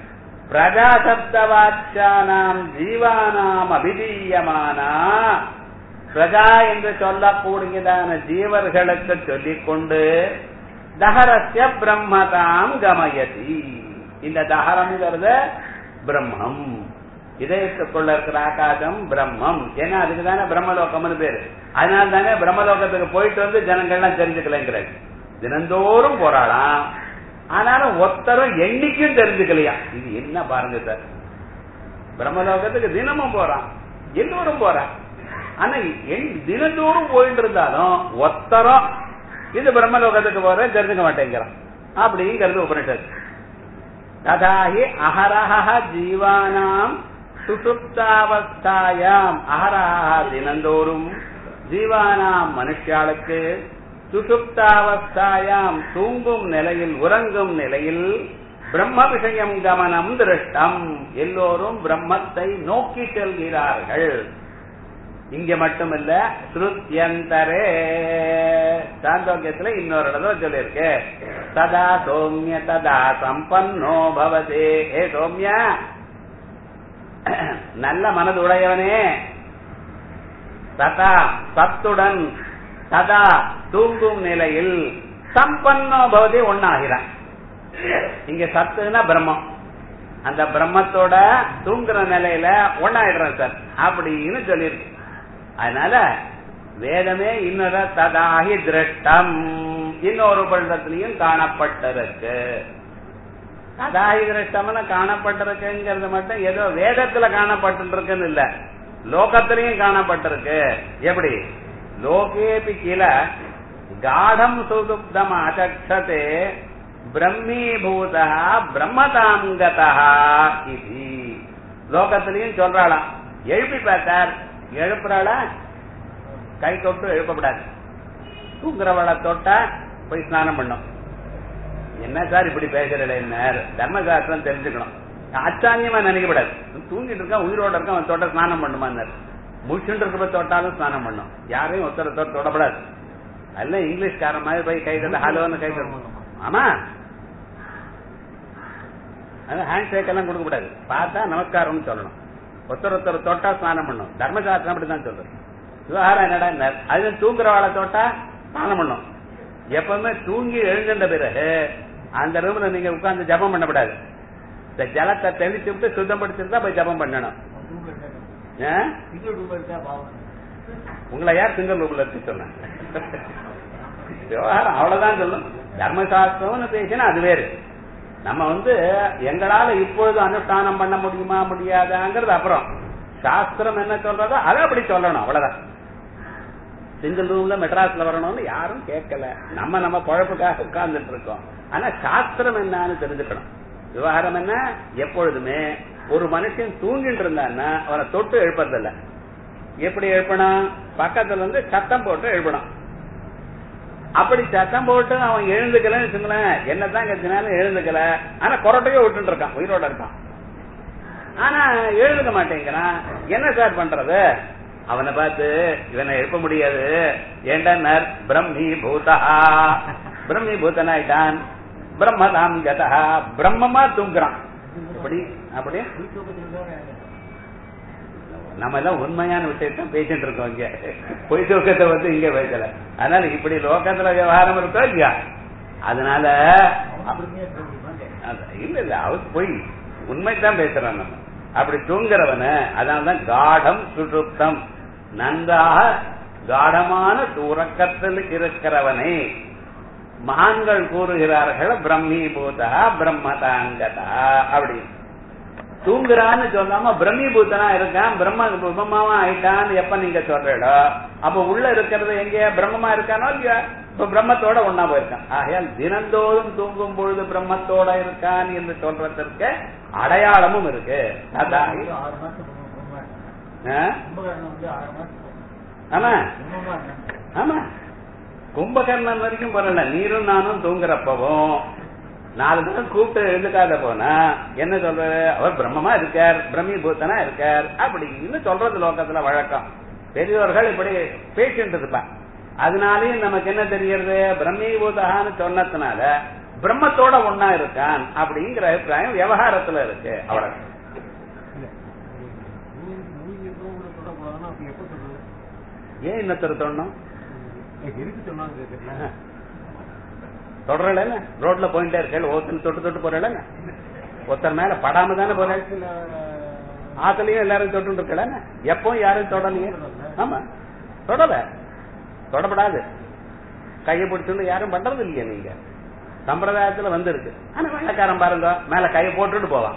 பிரஜாசப்தவாச்சானாம் ஜீவானாம் அபிதீயமானா பிரஜா என்று சொல்லக்கூடியதான ஜீவர்களுக்கு சொல்லிக்கொண்டு தஹரஸ்ய பிரம்மதாம் கமயதி இந்த தஹரம்ங்கிறத பிரம்மம் இதயத்துக்குள்ள இருக்கிற ஆகாசம் பிரம்மம் ஏன்னா அதுக்கு தானே பிரம்மலோகம்னு பேரு அதனால தானே பிரம்மலோகத்துக்கு போயிட்டு வந்து ஜனங்கள்லாம் தெரிஞ்சுக்கலங்கிறாங்க தினந்தோறும் போராளாம் ஆனாலும் ஒருத்தரும் எண்ணிக்கும் தெரிஞ்சுக்கலையா இது என்ன பாருங்க சார் பிரம்மலோகத்துக்கு தினமும் போறான் எல்லோரும் போறான் ஆனா தினந்தோறும் போயிட்டு இருந்தாலும் ஒத்தரம் இது பிரம்மலோகத்துக்கு போற தெரிஞ்சுக்க மாட்டேங்கிறான் அப்படிங்கிறது உபனிஷத்து ததாஹி அஹரஹ ஜீவானாம் சுசுப்தாவஸ்தாயாம் அஹரஹ தினந்தோறும் ஜீவானாம் மனுஷாளுக்கு சுசுப்தாவஸ்தாயாம் தூங்கும் நிலையில் உறங்கும் நிலையில் பிரம்ம விஷயம் கமனம் திருஷ்டம் எல்லோரும் பிரம்மத்தை நோக்கி செல்கிறார்கள் இங்க மட்டுமல்ல ஸ்ருத்யந்தரே சாந்தோக்கியத்துல இன்னொரு இடத்துல சொல்லியிருக்கு ததா சௌமிய ததா சம்பன்னோ பவதே ஏ சௌமியா நல்ல மனது உடையவனே ததா சத்துடன் ததா தூங்கும் நிலையில் சம்பன்னோ பவதே ஒன்னாகிறான் இங்க சத்துனா பிரம்மம் அந்த பிரம்மத்தோட தூங்குற நிலையில ஒன்னாயிடுறேன் சார் அப்படின்னு சொல்லியிருக்கு அதனால வேதமே இன்னொரு ததாகி திருஷ்டம் இன்னொரு பள்ளத்திலையும் காணப்பட்டிருக்கு ததாகி திருஷ்டம்னு காணப்பட்டிருக்குங்கிறது மட்டும் ஏதோ வேதத்துல காணப்பட்டிருக்குன்னு இல்ல லோகத்திலையும் காணப்பட்டிருக்கு எப்படி லோகேபி கில காடம் சுதுப்தம் அச்சக்ஷதே பிரம்மீபூத பிரம்மதாங்கதா இது லோகத்திலையும் சொல்றாளாம் எழுப்பி பார்த்தார் எழுப்புறாளா கை தொட்டு எழுப்பப்படாது தூங்குறவளை தொட்டா போய் ஸ்நானம் பண்ணும் என்ன சார் இப்படி பேசுறல என்ன தர்மசாஸ்திரம் தெரிஞ்சுக்கணும் ஆச்சாரியமா நினைக்கப்படாது தூங்கிட்டு இருக்கான் உயிரோட இருக்கான் அவன் தொட்ட ஸ்நானம் பண்ணுமான்னாரு முடிச்சுட்டு இருக்கப்ப தொட்டாலும் ஸ்நானம் பண்ணும் யாரையும் ஒருத்தர தொட்டு தொடப்படாது அதெல்லாம் இங்கிலீஷ்காரன் மாதிரி போய் கை தட்ட ஹலோன்னு கை தட்டணும் ஆமா அது ஹேண்ட் ஷேக் எல்லாம் கொடுக்க கூடாது பார்த்தா நமஸ்காரம்னு சொல்லணும் ஒருத்தர் ஒருத்தர் தொட்டா ஸ்நானம் பண்ணும் தர்மசாஸ்திரம் அப்படிதான் சொல்றது விவகாரம் என்னடா அது தூங்குறவாளை தொட்டா ஸ்நானம் பண்ணும் எப்பவுமே தூங்கி எழுந்த பிறகு அந்த ரூம்ல நீங்க உட்கார்ந்து ஜபம் பண்ணக்கூடாது இந்த ஜலத்தை தெளிச்சு விட்டு சுத்தப்படுத்திட்டு தான் போய் ஜபம் பண்ணணும் உங்களை யார் சிங்கிள் ரூம்ல இருக்கு சொன்னாங்க விவகாரம் அவ்வளவுதான் சொல்லும் தர்மசாஸ்திரம்னு பேசினா அது வேறு நம்ம வந்து எங்களால இப்பொழுது அனுஷ்டானம் பண்ண முடியுமா முடியாதாங்கிறது அப்புறம் சாஸ்திரம் என்ன சொல்றதோ அதை அப்படி சொல்லணும் அவ்வளவுதான் சிங்கிள் ரூம்ல மெட்ராஸ்ல வரணும்னு யாரும் கேட்கல நம்ம நம்ம குழப்புக்காக உட்கார்ந்துட்டு இருக்கோம் ஆனா சாஸ்திரம் என்னன்னு தெரிஞ்சுக்கணும் விவகாரம் என்ன எப்பொழுதுமே ஒரு மனுஷன் தூங்கிட்டு இருந்தான்னா அவனை தொட்டு எழுப்பறதில்ல எப்படி எழுப்பணும் பக்கத்துல வந்து சத்தம் போட்டு எழுப்பணும் அப்படி சத்தம் போட்டு அவன் எழுந்துக்கலன்னு வச்சுங்களேன் என்னதான் கத்தினாலும் எழுந்துக்கல ஆனா கொரட்டையே விட்டுட்டு இருக்கான் உயிரோட இருக்கான் ஆனா எழுதுக்க மாட்டேங்கிறான் என்ன சார் பண்றது அவனை பார்த்து இவனை எழுப்ப முடியாது ஏண்டா பிரம்மி பூதா பிரம்மி பூதனாயிட்டான் பிரம்மதாம் கதா பிரம்மமா தூங்குறான் அப்படி அப்படி நம்ம எல்லாம் உண்மையான விஷயத்த பேசிட்டு இருக்கோம் இங்க பொய் தூக்கத்தை வந்து இங்க பேசல அதனால இப்படி லோகத்துல விவகாரம் இருக்கோ இல்லையா அதனால இல்ல இல்ல அவர் பொய் உண்மைதான் பேசுறான் நம்ம அப்படி தூங்குறவன அதனாலதான் காடம் சுசுப்தம் நன்றாக காடமான உறக்கத்தில் இருக்கிறவனை மகான்கள் கூறுகிறார்கள் பிரம்மீபூதா பிரம்மதாங்கதா அப்படி தூங்குறான்னு சொல்லாம பிரம்மீபூத்தனா இருக்கான் பிரம்ம பிரம்மமா ஆயிட்டான்னு எப்ப நீங்க சொல்றீடோ அப்ப உள்ள இருக்கிறது எங்க பிரம்மமா இருக்கானோ இல்லையா இப்ப பிரம்மத்தோட ஒன்னா போயிருக்கான் ஆகையால் தினந்தோறும் தூங்கும் பொழுது பிரம்மத்தோட இருக்கான் என்று சொல்றதற்கு அடையாளமும் இருக்கு அதான் ஆமா ஆமா கும்பகர்ணன் வரைக்கும் போறல நீரும் நானும் தூங்குறப்பவும் நாலு தரம் கூப்பிட்டு எழுந்துக்காத போனா என்ன சொல்றது அவர் பிரம்மமா இருக்கார் பிரம்மி பூத்தனா இருக்கார் அப்படின்னு சொல்றது லோகத்துல வழக்கம் பெரியவர்கள் இப்படி பேசிட்டு இருப்பான் அதனாலயும் நமக்கு என்ன தெரியறது பிரம்மீபூதகான்னு சொன்னதுனால பிரம்மத்தோட ஒன்னா இருக்கான் அப்படிங்கிற அபிப்பிராயம் விவகாரத்துல இருக்கு அவ்வளவு ஏன் இன்னொருத்தர் தொடணும் தொடரல ரோட்ல போயிட்டே இருக்க ஒருத்தர் தொட்டு தொட்டு போறல ஒருத்தர் மேல படாம தானே போற ஆத்துலயும் எல்லாரும் தொட்டு இருக்கல எப்பவும் யாரும் தொடலையே ஆமா தொடல தொடப்படாது கையை பிடிச்சுட்டு யாரும் பண்றது இல்லையா நீங்க சம்பிரதாயத்துல வந்துருக்கு ஆனா வெள்ளக்காரன் பாருங்க மேல கையை போட்டுட்டு போவான்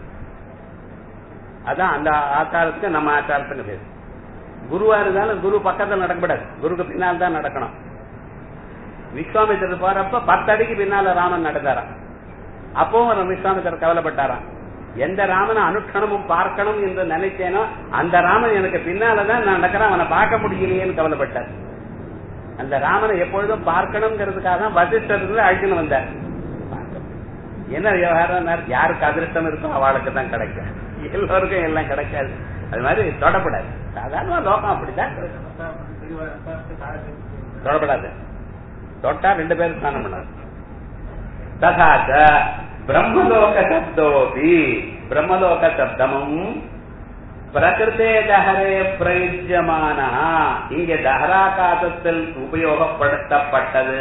அதான் அந்த ஆச்சாரத்துக்கு நம்ம ஆச்சாரத்துக்கு பேரு குருவா இருந்தாலும் குரு பக்கத்துல நடக்கப்படாது குருக்கு பின்னால் தான் நடக்கணும் விஸ்வாமித்திரர் போறப்ப பத்து அடிக்கு பின்னால ராமன் நடந்தாராம் அப்பவும் விஸ்வாமித்தர் கவலைப்பட்டாராம் எந்த ராமனை அனுஷ்டனமும் பார்க்கணும் என்று நினைச்சேனோ அந்த ராமன் எனக்கு பின்னாலதான் நான் நடக்கிறேன் அவனை பார்க்க முடியலையேன்னு கவலைப்பட்டார் அந்த ராமனை எப்பொழுதும் பார்க்கணுங்கிறதுக்காக தான் வசிஷ்டத்துல அழைச்சுன்னு வந்தார் என்ன விவகாரம் யாருக்கு அதிர்ஷ்டம் இருக்கோ அவளுக்கு தான் கிடைக்கும் எல்லோருக்கும் எல்லாம் கிடைக்காது அது மாதிரி தொடப்படாது சாதாரண லோகம் அப்படிதான் தொடப்படாது தொட்டா ரெண்டு பேரும் ஸ்நானம் பண்ணாது ததாச்ச பிரம்மலோக சப்தோபி பிரம்மலோக சப்தமும் பிரகிருத்தே தஹரே பிரயுஜமான இங்கே தஹராகாசத்தில் உபயோகப்படுத்தப்பட்டது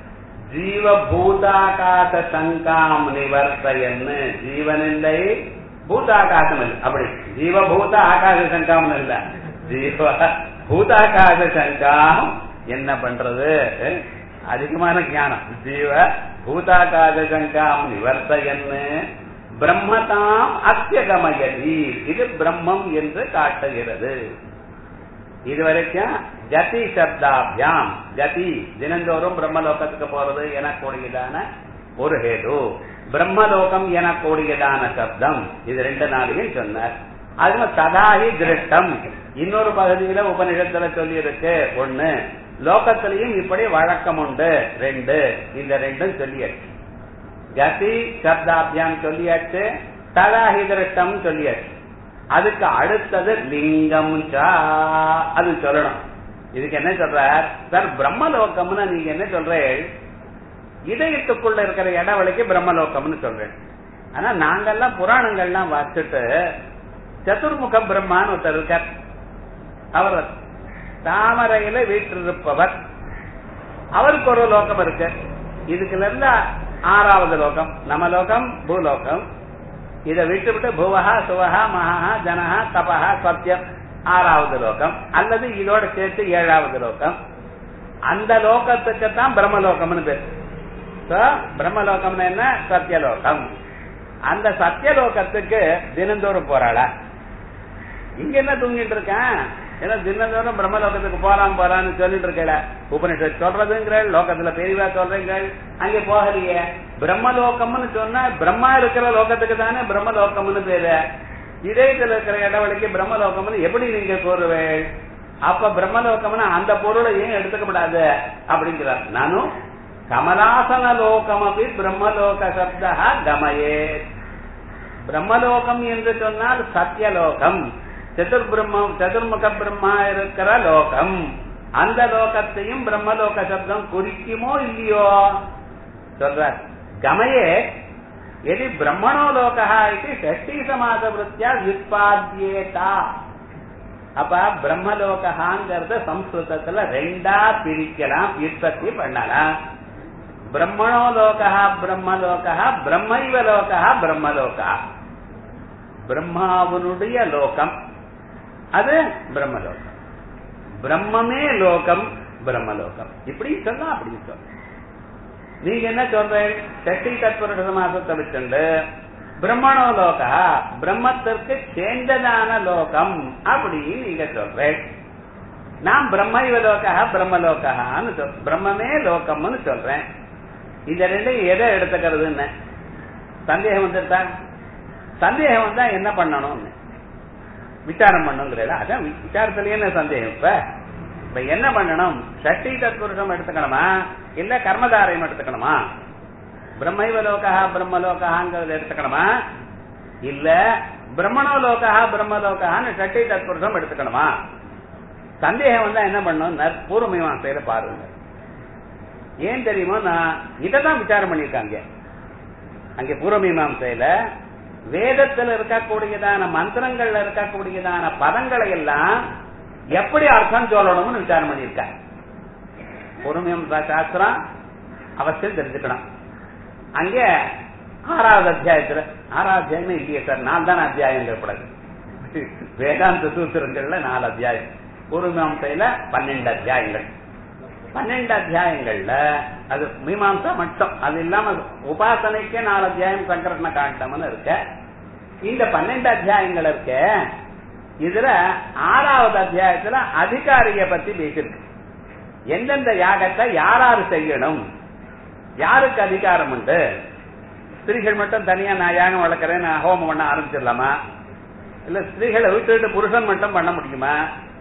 ஜீவபூதாகாச சங்காம் நிவர்த்தையன்னு ஜீவனில்லை பூதாகாசம் இல்லை அப்படி ஜீவபூத ஆகாச சங்காம் இல்ல ஜீவ பூதாகாச சங்காம் என்ன பண்றது அதிகமான ஞானம் ஜீவ பூதாகாச சங்காம் நிவர்த்தையன்னு பிரம்மதாம் அத்தியகமயதி இது பிரம்மம் என்று காட்டுகிறது இதுவரைக்கும் ஜதி சப்தாபியாம் ஜதி தினந்தோறும் பிரம்மலோகத்துக்கு போறது எனக்கூடியதான ஒரு ஹேது பிரம்மலோகம் எனக்கூடியதான சப்தம் இது ரெண்டு நாளையும் சொன்னார் அது சதாஹி திருஷ்டம் இன்னொரு பகுதியில உபநிஷத்துல சொல்லி இருக்கு ஒண்ணு லோகத்திலையும் இப்படி வழக்கம் உண்டு ரெண்டு இந்த ரெண்டும் சொல்லியாச்சு கதி சப்தாபியாம் சொல்லியாச்சு ததாஹி திருஷ்டம் சொல்லியாச்சு அதுக்கு அடுத்தது லிங்கம் அது சொல்லணும் இதுக்கு என்ன சொல்ற சார் பிரம்மலோகம்னு நீங்க என்ன சொல்றேன் இதயத்துக்குள்ள இருக்கிற இடவழிக்கு பிரம்மலோகம்னு சொல்றேன் ஆனா நாங்கெல்லாம் புராணங்கள்லாம் வாசிச்சுட்டு சதுர்முக பிரம்மான்னு ஒருத்தர் இருக்கார் அவர் தாமரையில வீற்றிருப்பவர் அவருக்கு ஒரு லோகம் இருக்கு இதுக்குல இருந்து ஆறாவது லோகம் நம்ம லோகம் பூலோகம் இதை விட்டு விட்டு புவஹா சுவஹா மகா ஜனஹா தபஹா சத்தியம் ஆறாவது லோகம் அல்லது இதோட சேர்த்து ஏழாவது லோகம் அந்த லோகத்துக்கு தான் பிரம்மலோகம்னு பேர் பிரம்மலோகம்னு என்ன சத்தியலோகம் அந்த சத்தியலோகத்துக்கு தினந்தோறும் போறாளா இங்க என்ன தூங்கிட்டு இருக்கேன் ஏன்னா தினந்தோறும் பிரம்மலோகத்துக்கு போறான் போறான்னு சொல்லிட்டு இருக்கல உபனிஷத் சொல்றதுங்கிற லோகத்துல பெரியவா சொல்றீங்க அங்கே போகலையே பிரம்மலோகம்னு சொன்னா பிரம்மா இருக்கிற லோகத்துக்கு தானே பிரம்மலோகம்னு பேரு இதயத்துல இருக்கிற இடவழிக்கு பிரம்மலோகம்னு எப்படி நீங்க கூறுவேன் அப்ப பிரம்மலோகம்னு அந்த பொருளை ஏன் எடுத்துக்கப்படாது அப்படிங்கிறார் நானும் கமலாசன லோகம் அப்படி பிரம்மலோக சப்தா கமயே பிரம்மலோகம் என்று சொன்னால் சத்தியலோகம் சதுர் பிரம்மம் சதுர்முக பிரம்மா இருக்கிற லோகம் அந்த லோகத்தையும் பிரம்மலோக சப்தம் குறிக்குமோ இல்லையோ சொல்ற கமயே எதி பிரம்மணோ லோகா இது ஷஷ்டி சமாச விருத்தியா விற்பாத்தியேதா அப்ப பிரம்மலோகாங்கிறத சம்ஸ்கிருதத்துல ரெண்டா பிரிக்கலாம் உற்பத்தி பண்ணலாம் பிரம்மணோ லோகா பிரம்மலோகா பிரம்மைவ லோகா பிரம்மலோகா பிரம்மாவனுடைய லோகம் அது பிரம்மலோகம் பிரம்மமே லோகம் பிரம்மலோகம் இப்படி சொன்னா அப்படி சொல்ல நீங்க என்ன சொல்றேன் சட்டி தத்புருஷ சமாசத்தை வச்சுண்டு பிரம்மணோ லோகா பிரம்மத்திற்கு சேர்ந்ததான லோகம் அப்படின்னு நீங்க சொல்றேன் நான் பிரம்மைவ லோகா பிரம்மலோகான்னு சொல் பிரம்மமே லோகம்னு சொல்றேன் இந்த ரெண்டையும் எதை எடுத்துக்கிறதுன்னு சந்தேகம் வந்துட்டா சந்தேகம் வந்தா என்ன பண்ணணும்னு விசாரம் பண்ணுங்கிறத அதான் விசாரத்திலேயே என்ன சந்தேகம் இப்ப இப்ப என்ன பண்ணணும் சட்டி தத்புருஷம் எடுத்துக்கணுமா இல்ல கர்மதாரையம் எடுத்துக்கணுமா பிரம்மைவ லோகா பிரம்மலோகாங்கிறத எடுத்துக்கணுமா இல்ல பிரம்மணோ லோகா பிரம்மலோகான்னு சட்டி தத்புருஷம் எடுத்துக்கணுமா சந்தேகம் வந்தா என்ன பண்ணணும் பூர்வமீமாசையில பாருங்க ஏன் தெரியுமோ நான் இதான் விசாரம் பண்ணிருக்காங்க அங்கே பூர்வமீமாசையில வேதத்தில் இருக்கக்கூடியதான மந்திரங்கள்ல இருக்கக்கூடியதான பதங்களை எல்லாம் எப்படி அர்த்தம் சொல்லணும்னு விசாரம் பண்ணியிருக்காங்க பொறுமையம் சாஸ்திரம் அவசியம் தெரிஞ்சுக்கணும் அங்கே ஆறாவது அத்தியாயத்துல ஆறாவது அத்தியாயம் இல்லையே சார் நாலு தானே அத்தியாயங்கள் கூடாது வேதாந்த சூத்திரங்கள்ல நாலு அத்தியாயம் பூர்வமீமாசையில பன்னெண்டு அத்தியாயங்கள் பன்னெண்டு அத்தியாயங்கள்ல அது மீமாம்சா மட்டும் அது இல்லாம உபாசனைக்கே நாலு அத்தியாயம் சங்கரட்ன காண்டம்னு இருக்க இந்த பன்னெண்டு அத்தியாயங்கள் இருக்க இதுல ஆறாவது அத்தியாயத்துல அதிகாரிய பத்தி பேசியிருக்கு எந்தெந்த யாகத்தை யாராரு செய்யணும் யாருக்கு அதிகாரம் உண்டு ஸ்திரீகள் மட்டும் தனியா நான் யாகம் வளர்க்கறேன் நான் ஹோமம் பண்ண ஆரம்பிச்சிடலாமா இல்ல ஸ்திரீகளை விட்டுட்டு புருஷன் மட்டும் பண்ண முடியுமா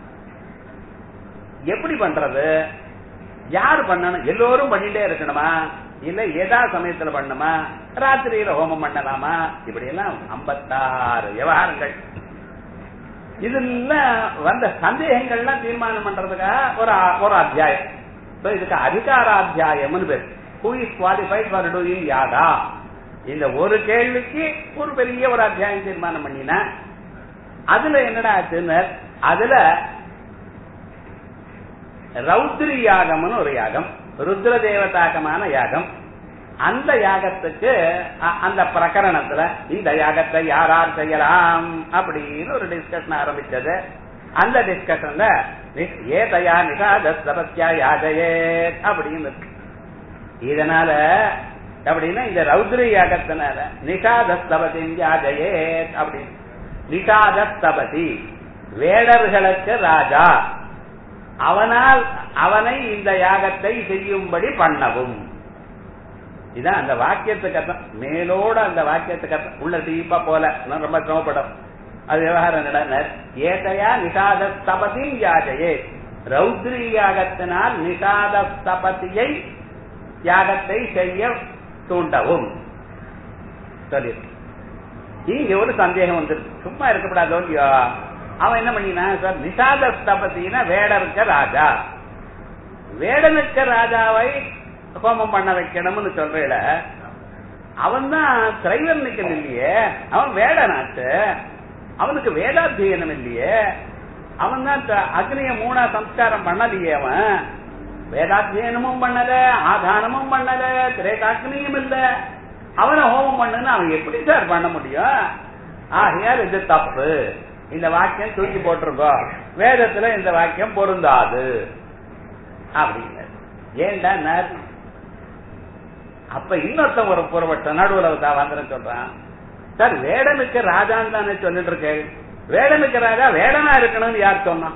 எப்படி பண்றது யார் பண்ணணும் எல்லோரும் பண்ணிட்டே இருக்கணுமா இல்ல ஏதா சமயத்துல பண்ணணுமா ராத்திரியில ஹோமம் பண்ணலாமா இப்படி எல்லாம் ஐம்பத்தாறு விவகாரங்கள் இதுல வந்த சந்தேகங்கள்லாம் தீர்மானம் பண்றதுக்காக ஒரு ஒரு அத்தியாயம் So, இதுக்கு அதிகாராத்தியாயம்னு பேர் who is qualified for doing யாகா இந்த ஒரு கேள்விக்கு ஒரு பெரிய ஒரு அத்தியாயம் தீர்மானம் பண்ணின அதுல என்னடா ஆச்சுன்னு அதுல ரௌத்ரி யாகம்னு ஒரு யாகம் ருத்ர தேவதாகமான யாகம் அந்த யாகத்துக்கு அ- அந்த பிரகரணத்துல இந்த யாகத்தை யாரார் செய்யலாம் அப்படின்னு ஒரு டிஸ்கஷன் ஆரம்பிச்சது அந்த டிஸ்கஷன்ல ஏதையா நிஷாதஸ்தபத்யா யாஜயே அப்படின்னு இருக்கு. இதனால அப்படின்னா இந்த ரௌத்ரி யாகத்தினால நிஷாதஸ்தபதி யாஜயே அப்படின்னு நிஷாதஸ்தபதி வேடர்களுக்கு ராஜா அவனால் அவனை இந்த யாகத்தை செய்யும்படி பண்ணவும் இதான் அந்த வாக்கியத்துக்கு அர்த்தம் மேலோட அந்த வாக்கியத்துக்கு அர்த்தம் உள்ள டீப்பா போல இன்னும் ரொம்ப சிரமப்படும் அது விவகாரம் நடனர் ஏதையா நிஷாத ஸ்தபதியும் யாகையே ரௌத்ரி யாகத்தினால் நிஷாத ஸ்தபதியை யாகத்தை செய்ய தூண்டவும் சொல்லி இங்க ஒரு சந்தேகம் வந்துருக்கு சும்மா இருக்கக்கூடாதோ இல்லையோ அவன் என்ன பண்ணினா சார் நிஷாத ஸ்தபதினா வேடருக்க ராஜா வேடனுக்க ராஜாவை ஹோமம் பண்ண வைக்கணும்னு சொல்றேல அவன் தான் திரைவர்ணிக்கன் இல்லையே அவன் வேடனாச்சு அவனுக்கு வேதாத்தியனம் இல்லையே அவன் தான் த- அக்னிய மூணா சம்ஸ்காரம் பண்ணலையே அவன் வேதாத்தியனமும் பண்ணல ஆதானமும் பண்ணல திரேதாக்னியும் இல்ல அவனை ஹோமம் பண்ணுன்னு அவன் எப்படி சார் பண்ண முடியும் ஆகையால் இது தப்பு இந்த வாக்கியம் தூக்கி போட்டிருக்கோம் வேதத்துல இந்த வாக்கியம் பொருந்தாது அப்படின்னு ஏன்டா நர் அப்ப இன்னொருத்தன் ஒரு புறப்பட்ட நடுவுல தான் வந்துன்னு சொல்றான் சார் வேடனுக்கு ராஜான்னு தானே சொல்லிட்டு இருக்கேன் வேடனுக்கு ராஜா வேடனா இருக்கணும்னு யார் சொன்னான்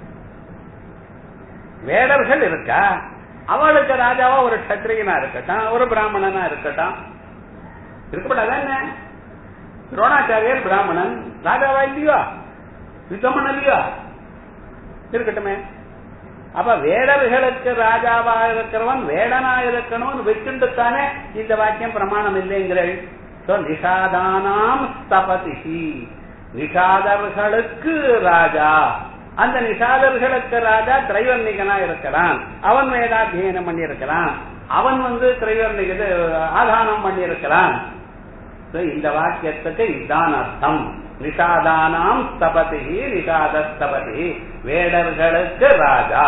வேடர்கள் இருக்கா அவளுக்கு ராஜாவா ஒரு கத்திரியனா இருக்கட்டும் ஒரு பிராமணனா இருக்கட்டும் இருக்கப்படாதா என்ன துரோணாச்சாரியர் பிராமணன் ராஜாவா இல்லையோ யுத்தமன் இல்லையோ இருக்கட்டுமே அப்ப வேடர்களுக்கு ராஜாவா இருக்கிறவன் வேடனா இருக்கணும்னு வச்சுட்டுத்தானே இந்த வாக்கியம் பிரமாணம் இல்லைங்கிறள் So, நிஷாதானாம் ஸ்தபதிஹி நிஷாதர்களுக்கு ராஜா அந்த நிஷாதர்களுக்கு ராஜா திரைவர்ணிகனா இருக்கிறான் அவன் வேதாத்தியனம் பண்ணி இருக்கிறான் அவன் வந்து திரைவர்ணிக இது ஆதானம் பண்ணி இருக்கிறான் So, இந்த வாக்கியத்துக்கு இதுதான் அர்த்தம் நிஷாதானாம் ஸ்தபதி நிஷாத ஸ்தபதி வேடர்களுக்கு ராஜா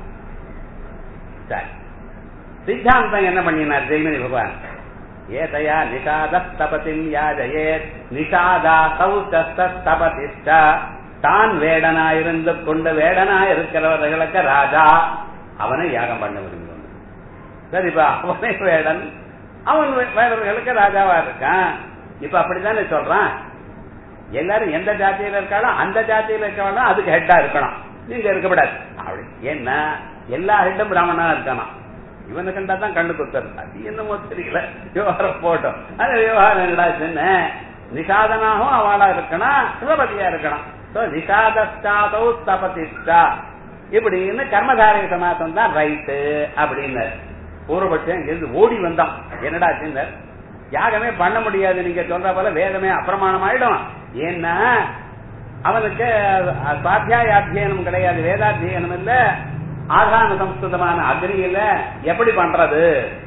சரி சித்தாந்தம் என்ன பண்ணினார் ஜெய்மினி பகவான் ஏதையா நிஷாதஸ்தபதிம் யாஜயே நிஷாதாசௌ தஸ்தபதிஷ்ட தான் வேடனா இருந்து கொண்டு வேடனா இருக்கிறவர்களுக்கு ராஜா அவனை யாகம் பண்ண விரும்புவான் சரிப்பா அவனே வேடன் அவன் வே- வேடர்களுக்கு ராஜாவா இருக்கான் இப்ப அப்படித்தானே சொல்றான் எல்லாரும் எந்த ஜாதியில இருக்காலும் அந்த ஜாதியில இருக்கவங்க அதுக்கு ஹெட்டா இருக்கணும் நீங்க இருக்கக்கூடாது அப்படி ஏன்னா எல்லா ஹெட்டும் பிராமணனா இருக்கானா இவனை கண்டா தான் கண்ணு குத்துறது அது என்னமோ தெரியல விவகாரம் போட்டோம் அது விவகாரம் என்னடா சின்ன நிஷாதனாகவும் அவளா இருக்கணும் சிவபதியா இருக்கணும் So, நிஷாதஸ்தாதௌ ஸ்தபதிஷ்டா இப்படின்னு கர்மதாரய சமாசம் தான் ரைட்டு அப்படின்னு பூர்வபட்சம் இங்கிருந்து ஓடி வந்தான் என்னடா சின்னர் யாகமே பண்ண முடியாது நீங்க சொல்ற போல வேதமே அப்பிரமாணம் ஆயிடும் ஏன்னா அவனுக்கு சுவாத்தியாய அத்தியனம் கிடையாது வேதாத்தியனம் இல்ல ஆதான சம்ஸ்கிருதமான அக்னியில எப்படி பண்றது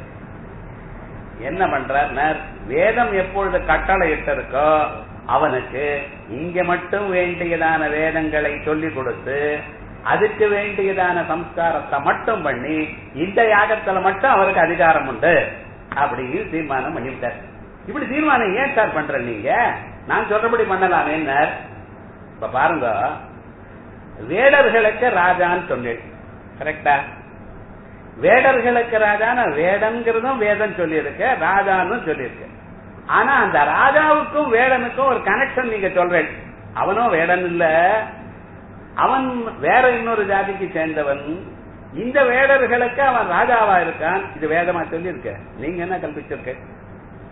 என்ன பண்றார் வேதம் எப்பொழுது கட்டளை இருக்கோ அவனுக்கு இங்க மட்டும் வேண்டியதான வேதங்களை சொல்லிக் கொடுத்து அதுக்கு வேண்டியதான சம்ஸ்காரத்தை மட்டும் பண்ணி இந்த யாகத்துல மட்டும் அவருக்கு அதிகாரம் உண்டு அப்படின்னு தீர்மானம் பண்ணிவிட்டார் இப்படி தீர்மானம் ஏன் சார் பண்ற நீங்க நான் சொல்றபடி பண்ணலாமே இப்ப பாருங்க வேடர்களுக்கு ராஜான்னு சொன்னேன் கரெக்டா வேடர்களுக்கு ராஜான வேடங்கிறதும் வேதம் சொல்லியிருக்கு ராஜான்னு சொல்லியிருக்கு ஆனா அந்த ராஜாவுக்கும் வேடனுக்கும் ஒரு கனெக்ஷன் நீங்க சொல்றேன் அவனும் வேடன் இல்ல அவன் வேற இன்னொரு ஜாதிக்கு சேர்ந்தவன் இந்த வேடர்களுக்கு அவன் ராஜாவா இருக்கான் இது வேதமா சொல்லியிருக்க நீங்க என்ன கல்பிச்சிருக்க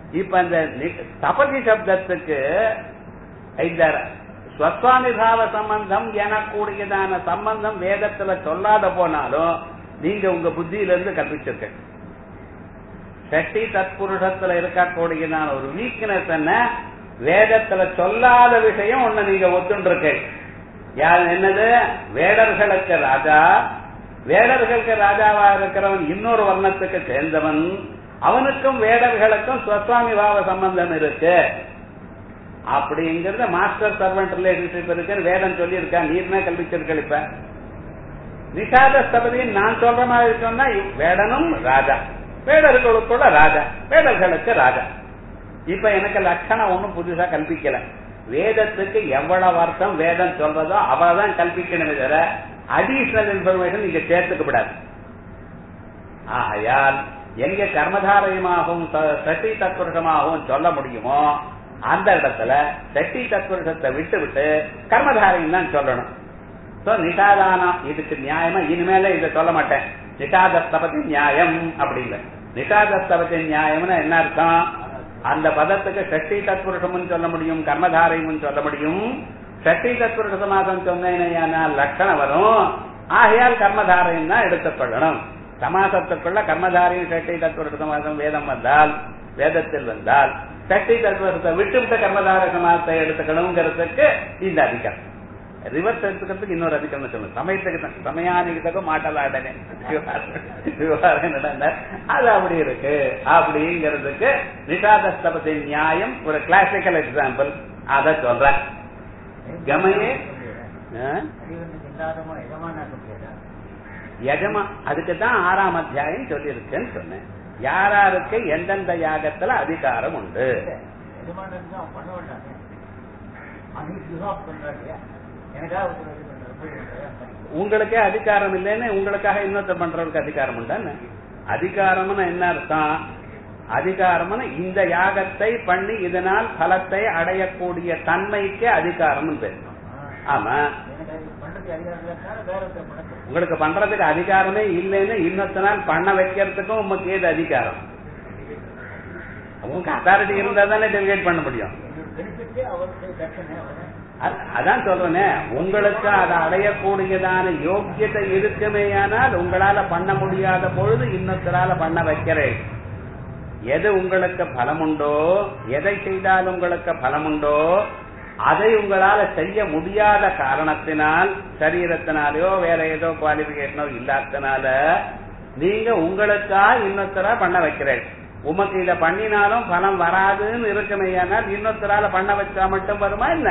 இப்ப இந்த நி- தபதி சப்தத்துக்கு இந்த ஸ்வஸ்வாமிபாவ சம்பந்தம் எனக்கூடியதான சம்பந்தம் வேதத்துல சொல்லாத போனாலும் நீங்க உங்க புத்தியில இருந்து கற்பிச்சிருக்க சட்டி தத்புருஷத்துல இருக்கக்கூடியதான ஒரு வீக்னஸ் என்ன வேதத்துல சொல்லாத விஷயம் ஒண்ணு நீங்க ஒத்துண்டிருக்க யார் என்னது வேடர்களுக்கு ராஜா வேடர்களுக்கு ராஜாவா இருக்கிறவன் இன்னொரு வர்ணத்துக்கு சேர்ந்தவன் அவனுக்கும் வேடர்களுக்கும் ஸ்வஸ்வாமி பாவ சம்பந்தம் இருக்கு அப்படிங்கறத மாஸ்டர் சர்வெண்ட் ரிலேஷன்ஷிப் இருக்குன்னு வேதம் சொல்லி இருக்கா நீர்மே கல்விச்சிருக்கள் இப்ப நிஷாத ஸ்தபதின்னு நான் சொல்ற மாதிரி சொன்னா வேடனும் ராஜா வேடர்களுக்குள்ள ராஜா வேடர்களுக்கு ராஜா இப்ப எனக்கு லட்சணம் ஒண்ணும் புதுசா கல்பிக்கல வேதத்துக்கு எவ்வளவு அர்த்தம் வேதம் சொல்றதோ அவ்வளவுதான் கல்பிக்கணுமே தவிர அடிஷனல் இன்ஃபர்மேஷன் நீங்க சேர்த்துக்க கூடாது ஆகையால் எங்க கர்மதாரயமாகவும் ச- சட்டி தத்புருஷமாகவும் சொல்ல முடியுமோ அந்த இடத்துல சட்டி தத்புருஷத்தை விட்டு விட்டு கர்மதாரையும் தான் சொல்லணும் சோ நிஷாதானம் இதுக்கு நியாயமா இனிமேல இதை சொல்ல மாட்டேன் நிஷாதஸ்தபதி நியாயம் அப்படிங்க நிஷாதஸ்தபதி நியாயம்னு என்ன அர்த்தம் அந்த பதத்துக்கு சட்டி தத்புருஷமும் சொல்ல முடியும் கர்மதாரையும் சொல்ல முடியும் சட்டி தத்புருஷ சமாசம் சொன்னேன்னா லட்சணம் வரும் ஆகையால் கர்மதாரையும் தான் எடுத்துக்கொள்ளணும் சமாசத்துக்குள்ள கர்மதாரையும் சட்டி தத்புருஷ சமாசம் வேதம் வந்தால் வேதத்தில் வந்தால் சட்டி தத்புருஷத்தை விட்டுவிட்ட கர்மதார சமாசத்தை எடுத்துக்கணுங்கிறதுக்கு இந்த அதிகாரம் ரிவர்ஸ் எடுத்துக்கிறதுக்கு இன்னொரு அதிகம் சொல்லணும் சமயத்துக்கு தான் சமயானிக்கு மாட்டலாடனே விவகாரம் நடந்த அது அப்படி இருக்கு அப்படிங்கிறதுக்கு நிஷாதஸ்தபத்தின் நியாயம் ஒரு கிளாசிக்கல் எக்ஸாம்பிள் அத சொல்றேன் கமையே ஆ? யஜமா அதுக்கு தான் ஆறாம் அத்தியாயம் சொல்லியிருக்குன்னு சொன்னேன் யாராருக்கு எந்தெந்த யாகத்துல அதிகாரம் உண்டு உங்களுக்கே அதிகாரம் இல்லைன்னு உங்களுக்காக இன்னொருத்தர் பண்றவருக்கு அதிகாரம் உண்டான்னு அதிகாரம்னு என்ன அர்த்தம் அதிகாரம்னு இந்த யாகத்தை பண்ணி இதனால் பலத்தை அடையக்கூடிய தன்மைக்கு அதிகாரம் பேர் ஆமா உங்களுக்கு பண்றதுக்கு அதிகாரமே இல்லைன்னு இன்னொத்த நாள் பண்ண வைக்கிறதுக்கும் உங்களுக்கு ஏது அதிகாரம் உங்களுக்கு அத்தாரிட்டி இருந்தா தானே டெலிகேட் பண்ண முடியும் அ- அதான் சொல்றேனே உங்களுக்கு அதை அடையக்கூடியதான யோக்கியத்தை இருக்குமேயானால் உங்களால பண்ண முடியாத பொழுது இன்னொருத்தரால பண்ண வைக்கிறேன் எது உங்களுக்கு பலம் உண்டோ எதை செய்தால் உங்களுக்கு பலம் உண்டோ அதை உங்களால செய்ய முடியாத காரணத்தினால் சரீரத்தினாலயோ வேற ஏதோ குவாலிபிகேஷனோ இல்லாதனால நீங்க உங்களுக்கா இன்னொருத்தரா பண்ண வைக்கிறேன் உமக்கு இத பண்ணினாலும் பலம் வராதுன்னு இருக்குமையானால் இன்னொருத்தரால பண்ண வச்சா மட்டும் வருமா என்ன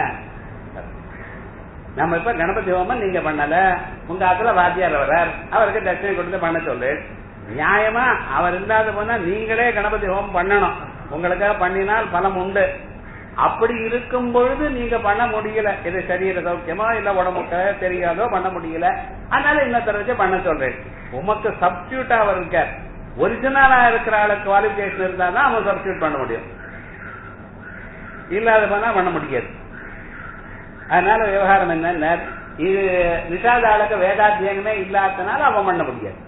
நம்ம இப்ப கணபதி ஹோமம் நீங்க பண்ணல உங்க அதுல வாத்தியார் வர்றார் அவருக்கு தட்சணை கொடுத்து பண்ண சொல்லு நியாயமா அவர் இல்லாத போனா நீங்களே கணபதி ஹோமம் பண்ணணும் உங்களுக்காக பண்ணினால் பலம் உண்டு அப்படி இருக்கும் பொழுது நீங்க பண்ண முடியல இது சரீர சௌக்கியமோ இல்ல உடம்புக்கு தெரியாதோ பண்ண முடியல அதனால இன்னொருத்தர வச்சு பண்ண சொல்றேன் உமக்கு சப்ஸ்டியூட்டா அவர் இருக்கார் ஒரிஜினலா இருக்கிற ஆளுக்கு குவாலிபிகேஷன் இருந்தா தான் அவன் சப்ஸ்டியூட் பண்ண முடியும் இல்லாத பண்ணா பண்ண முடியாது அதனால விவகாரம் என்ன இது நிஷாத ஆளுக்கு வேதாத்தியனமே இல்லாதனால அவன் பண்ண முடியாது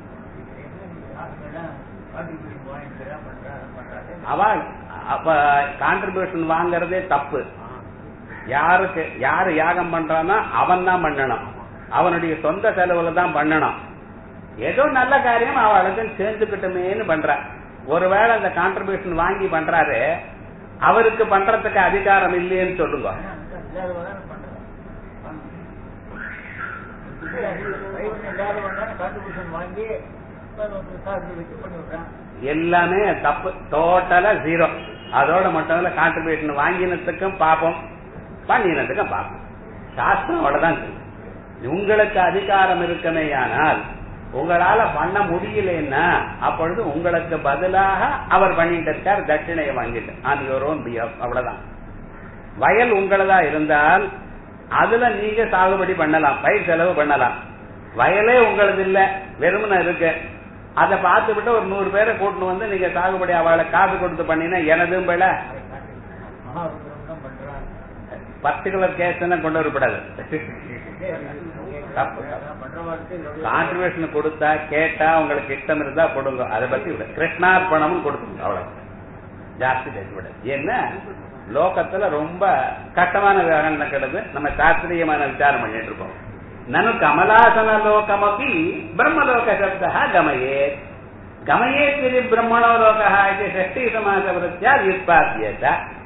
அவ அப்ப கான்ட்ரிபியூஷன் வாங்குறதே தப்பு யாருக்கு யாரு யாகம் பண்றான்னா அவன் தான் பண்ணணும் அவனுடைய சொந்த செலவுல தான் பண்ணணும் ஏதோ நல்ல காரியம் அவளுக்கு சேர்ந்துக்கிட்டுமேன்னு பண்ற ஒருவேளை அந்த கான்ட்ரிபியூஷன் வாங்கி பண்றாரு அவருக்கு பண்றதுக்கு அதிகாரம் இல்லையேன்னு சொல்லுங்க எல்லாமே தப்பு டோட்டலா ஜீரோ அதோட மட்டும் இல்ல கான்ட்ரிபியூஷன் வாங்கினதுக்கும் பாப்போம் பண்ணினதுக்கும் பாப்போம் சாஸ்திரம் அவ்வளவுதான் சொல்லுது. உங்களுக்கு அதிகாரம் இருக்கமேயானால் உங்களால பண்ண முடியலன்னா அப்பொழுது உங்களுக்கு பதிலாக அவர் பண்ணிட்டு இருக்கார் தட்சிணையை வாங்கிட்டு ஆன் யுவர் ஓன் பிஎஃப் அவ்வளவுதான் வயல் உங்களதா இருந்தால் அதுல நீங்க சாகுபடி பண்ணலாம் பயிர் செலவு பண்ணலாம் வயலே உங்களது இல்ல வெறுமன இருக்கு அதை பார்த்து விட்டு ஒரு நூறு பேரை கூட்டிட்டு வந்து நீங்க சாகுபடி அவளை காசு கொடுத்து பண்ணினா எனதும் பிழை பர்டிகுலர் கேஸ் கொண்டு வரக்கூடாது தப்பு கான்ட்ரிபியூஷன் கொடுத்தா கேட்டா உங்களுக்கு இஷ்டம் இருந்தா கொடுங்க அதை பத்தி விட கிருஷ்ணார்ப்பணமும் கொடுத்துங்க அவ்வளவு ஜாஸ்தி பேசக்கூடாது ஏன்னா லோகத்துல ரொம்ப கஷ்டமான விவகாரம் நடக்கிறது நம்ம சாஸ்திரியமான விசாரம் பண்ணிட்டு இருக்கோம் நனு கமலாசன லோகமபி பிரம்மலோக சப்தா கமயே கமயேத் இது பிரம்மணோ லோகः इति षष्ठी समासवृत्त्या व्युत्पाद्येत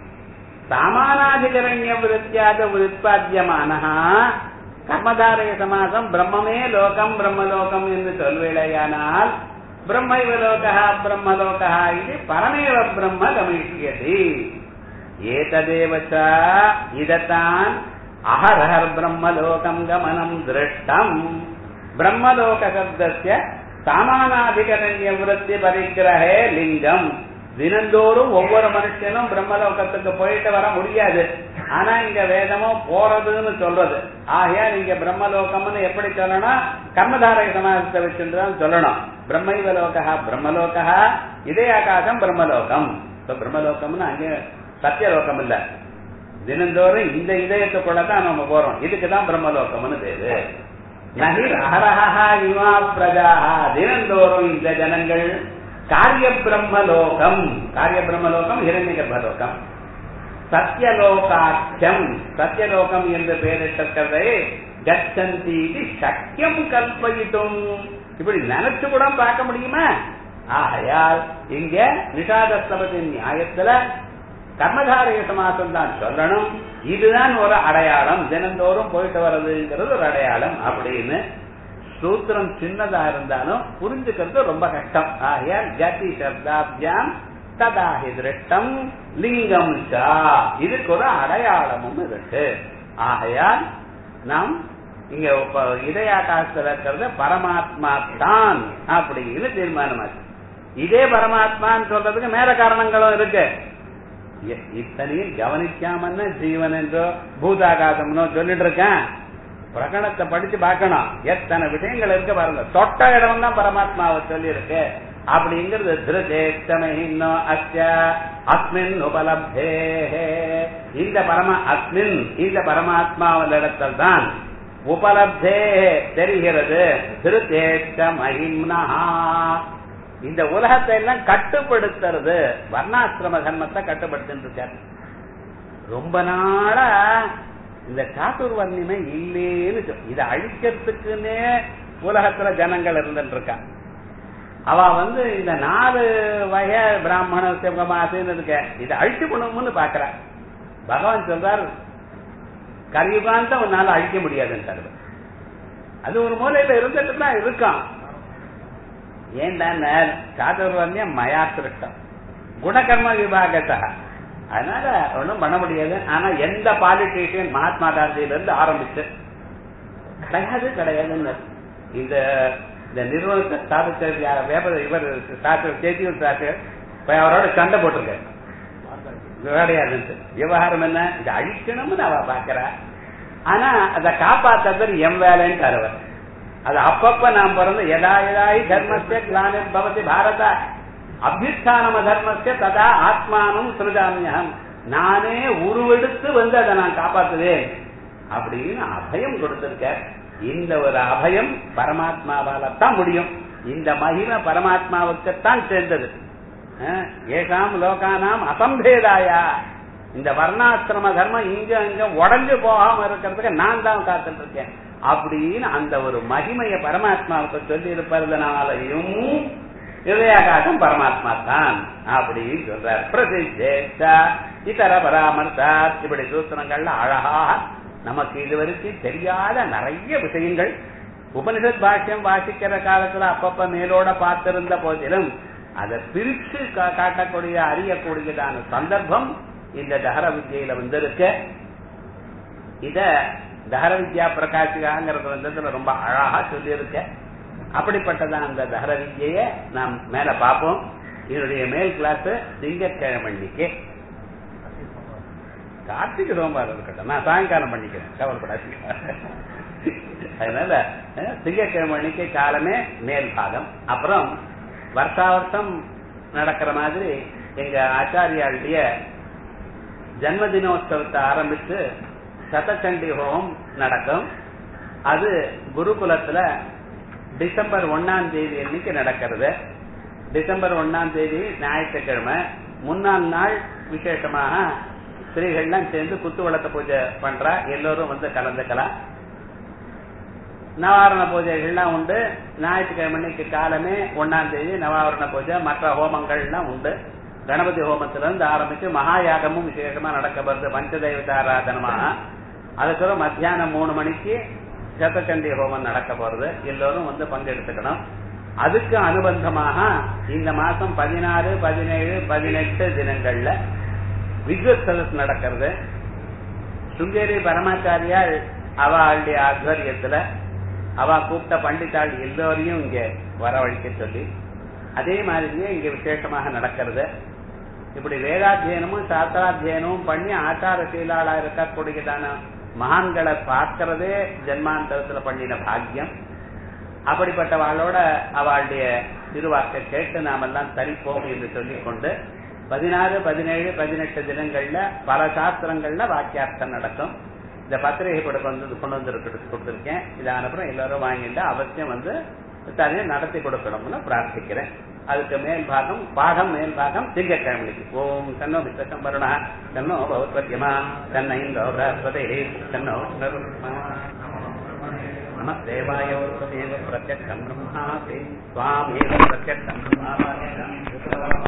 सामानाधिकरण्यवृत्त्याद व्युत्पाद्यमानः கர்மதாரய சமாசம் பிரம்மமே லோகம் பிரம்மலோகம் என்று சொல்வேளையானால் பிரம்மைவ லோகः பிரம்மலோகः இது பரமேவ பிரம்ம கமிஷ்யதி ஏததேவ ச இதத்தான் அஹரஹர் பிரம்மலோகம் கமனம் திருஷ்டம் பிரம்மலோக சப்தஸ்ய சாமானாதிகரண்ய விருத்தி பரிகிரகே லிங்கம் தினந்தோறும் ஒவ்வொரு மனுஷனும் பிரம்மலோகத்துக்கு போயிட்டு வர முடியாது ஆனா இங்க வேதமோ போறதுன்னு சொல்றது ஆகையா நீங்க பிரம்மலோகம்னு எப்படி சொல்லணும் கர்மதாரக சமாசத்தை வச்சுதான் சொல்லணும் பிரம்மைவ லோகா பிரம்மலோகா இதே ஆகாசம் பிரம்மலோகம் இப்ப பிரம்மலோகம்னு அங்கே சத்தியலோகம் இல்ல தினந்தோறும் இந்த இதயத்துக்குள்ள தான் நம்ம போறோம் இதுக்கு தான் பிரம்மலோகம்னு பேரு நகி அஹரஹா இமா பிரஜா தினந்தோறும் இந்த ஜனங்கள் காரிய பிரம்மலோகம் காரிய பிரம்மலோகம் ஹிரண்ய கர்ப்பலோகம் சத்தியலோகாட்சம் சத்தியலோகம் என்று பெயரிட்டிருக்கிறதை கச்சந்தி சக்கியம் கல்பயிட்டும் இப்படி நினைச்சு கூட பார்க்க முடியுமா ஆகையால் இங்க நிஷாதஸ்தபத்தின் நியாயத்துல கர்மதாரய சமாசம் தான் சொல்லணும் இதுதான் ஒரு அடையாளம் தினந்தோறும் போயிட்டு வர்றதுங்கிறது ஒரு அடையாளம் அப்படின்னு சூத்திரம் சின்னதா இருந்தாலும் புரிஞ்சுக்கிறது ரொம்ப கஷ்டம் ஆகையால் கதி சப்தாபியாம் ததாஹி திருஷ்டம் லிங்கம் சா இதுக்கு ஒரு அடையாளமும் இருக்கு ஆகையால் நாம் இங்க இதயாகாசத்துல இருக்கிறது பரமாத்மா தான் அப்படின்னு தீர்மானமாச்சு இதே பரமாத்மான்னு சொல்றதுக்கு மேல காரணங்களும் இருக்கு இத்தனையும் கவனிக்காமன்னு ஜீவன் என்றோ பூதாகாசம்னோ சொல்லிட்டு இருக்கேன் பிரகடனத்தை படிச்சு பார்க்கணும் எத்தனை விஷயங்கள் இருக்கு பாருங்க தொட்ட இடம் தான் பரமாத்மாவை சொல்லி இருக்கு அப்படிங்கிறது திருதேஷ்டமஹின்னோ அஸ்ய அஸ்மின் உபலப்தே இந்த பரம அஸ்மின் இந்த பரமாத்மாவில் இடத்தில் தான் உபலப்தே தெரிகிறது திருதேஷ்ட மகிம்னா இந்த உலகத்தை எல்லாம் கட்டுப்படுத்துறது வர்ணாசிரம தர்மத்தை கட்டுப்படுத்தின்னு இருக்காரு ரொம்ப நாளா இந்த சாத்துர்வர்ணிமை இல்லேன்னு இதை அழிக்கிறதுக்குன்னே உலகத்துல ஜனங்கள் இருந்துட்டு இருக்கா அவ வந்து இந்த நாலு வகை பிராமண சிவகமாசுன்னு இருக்க இதை அழிச்சு பண்ணணும்னு பாக்குற பகவான் சொல்றார் கலியுகாந்த உன்னால அழிக்க முடியாதுன்றாரு அது ஒரு மூலையில இருந்துட்டு தான் இருக்கான் ஏன்டா சாதுர்வர்ணியம் மயா திருஷ்டம் குணகர்ம விபாகத்தா அதனால ஒன்றும் பண்ண முடியாது ஆனா எந்த பாலிட்டிஷியன் மகாத்மா காந்தியில இருந்து ஆரம்பிச்சு கிடையாது கிடையாதுன்னு இந்த இந்த நிறுவனத்தை ஸ்தாபித்த வேப்ப இவர் சேத்தியூர் சாஸ்திரி அவரோட சண்டை போட்டிருக்காரு கிடையாதுன்ட்டு விவகாரம் என்ன இதை அழிக்கணும்னு அவ பாக்குறா ஆனா அதை காப்பாத்துறது எம் வேலைன்னு அவர் அது அப்பப்ப நாம் பிறந்த எதா எதாயி தர்மஸ்ய கிளானி பவதி பாரத அபியுத்தானம தர்மஸ்ய ததா ஆத்மானம் சிறுதாமியம் நானே உருவெடுத்து வந்து அதை நான் காப்பாத்துவேன் அப்படின்னு அபயம் கொடுத்திருக்க இந்த ஒரு அபயம் பரமாத்மாவால தான் முடியும் இந்த மகிமை பரமாத்மாவுக்குத்தான் சேர்ந்தது ஏகாம் லோகானாம் அசம்பேதாயா இந்த வர்ணாசிரம தர்மம் இங்க அங்க உடஞ்சு போகாம இருக்கிறதுக்கு நான் தான் காத்துட்டு இருக்கேன் அப்படின்னு அந்த ஒரு மகிமைய பரமாத்மாவுக்கு சொல்லி இருப்பதனாலையும் இதயாகாசம் பரமாத்மா தான் அப்படின்னு சொல்றார் பிரசித்தேஷா இதர பராமர்த்தா இப்படி சூத்திரங்கள்ல அழகா நமக்கு இதுவரைக்கும் தெரியாத நிறைய விஷயங்கள் உபனிஷத் பாஷ்யம் வாசிக்கிற காலத்துல அப்பப்ப மேலோட பார்த்திருந்த போதிலும் அதை பிரிச்சு காட்டக்கூடிய அறியக்கூடியதான சந்தர்ப்பம் இந்த தகர வித்தியில வந்திருக்கு இத தகர வித்யா பிரகாசிகாங்கிறது வந்து ரொம்ப அழகா சொல்லியிருக்க அப்படிப்பட்டதான் அந்த தகர வித்தியை நாம் மேல பார்ப்போம் என்னுடைய மேல் கிளாஸ் திங்கக்கிழமன்னைக்கு கார்த்திகை சோமவாரம் இருக்கட்டும் நான் சாயங்காலம் பண்ணிக்கிறேன் கவலைப்படாதீங்க அதனால திங்கக்கிழமை அன்னைக்கு காலமே மேல் பாகம் அப்புறம் வருஷா வருஷம் நடக்கிற மாதிரி எங்க ஆச்சாரியாளுடைய ஜன்மதினோத்சவத்தை ஆரம்பித்து சதச்சண்டி ஹோமம் நடக்கும் அது குருகுலத்துல டிசம்பர் ஒன்னாம் தேதி அன்னைக்கு நடக்கிறது டிசம்பர் ஒன்னாம் தேதி ஞாயிற்றுக்கிழமை முன்னாள் நாள் விசேஷமாக ஸ்திரீகள்லாம் சேர்ந்து குத்து விளக்க பூஜை பண்றா எல்லோரும் வந்து கலந்துக்கலாம் நவாரண பூஜைகள்லாம் உண்டு ஞாயிற்றுக்கிழமைக்கு காலமே ஒன்னாம் தேதி நவாரண பூஜை மற்ற ஹோமங்கள்லாம் உண்டு கணபதி ஹோமத்துல இருந்து ஆரம்பிச்சு மகாயாகமும் விசேஷமா நடக்க வருது பஞ்சதெய்வதாராதனமாக அதுக்கப்புறம் மத்தியானம் மூணு மணிக்கு சத்தச்சண்டி ஹோமம் நடக்க போறது எல்லோரும் வந்து பங்கெடுத்துக்கணும் அதுக்கு அனுபந்தமாக இந்த மாசம் பதினாறு பதினேழு பதினெட்டு தினங்கள்ல வித்வத் சதஸ் நடக்கிறது சுங்கேரி பரமாச்சாரியால் அவளுடைய ஆத்வரியத்துல அவ கூப்பிட்ட பண்டிதாள் எல்லோரையும் இங்க வரவழைக்க சொல்லி அதே மாதிரியே இங்க விசேஷமாக நடக்கிறது இப்படி வேதாத்தியனமும் சாஸ்திராத்தியனமும் பண்ணி ஆச்சார சீலாளா இருக்கக்கூடியதான மகான்களை பார்க்கறதே ஜென்மாந்தரத்துல பண்ணின பாக்கியம் அப்படிப்பட்டவாளோட அவளுடைய திருவாக்கை கேட்டு நாமெல்லாம் தரிப்போம் என்று சொல்லிக் கொண்டு பதினாறு பதினேழு பதினெட்டு தினங்கள்ல பல சாஸ்திரங்கள்ல வாக்கியார்த்தம் நடக்கும் இந்த பத்திரிகை கொடுக்க வந்து கொண்டு வந்து கொடுத்துருக்கேன் இதை அனுப்புறம் எல்லாரும் வாங்கிட்டு அவசியம் வந்து தனியாக நடத்தி கொடுக்கணும்னு பிரார்த்திக்கிறேன் அதுக்கு மேல் பாகம் பாகம் மேல் பாகம் திங்கக்கிழமைக்கு ஓம் தன்னோ விசக்கம் வருணா தன்னோ பௌத்வத்தியமா தன்னை இந்தோ பிரஸ்வதே தன்னோ நம தேவாய பிரத்யக்ஷம் பிரம்மாசி சுவாமேவ பிரத்யக்ஷம் பிரம்மா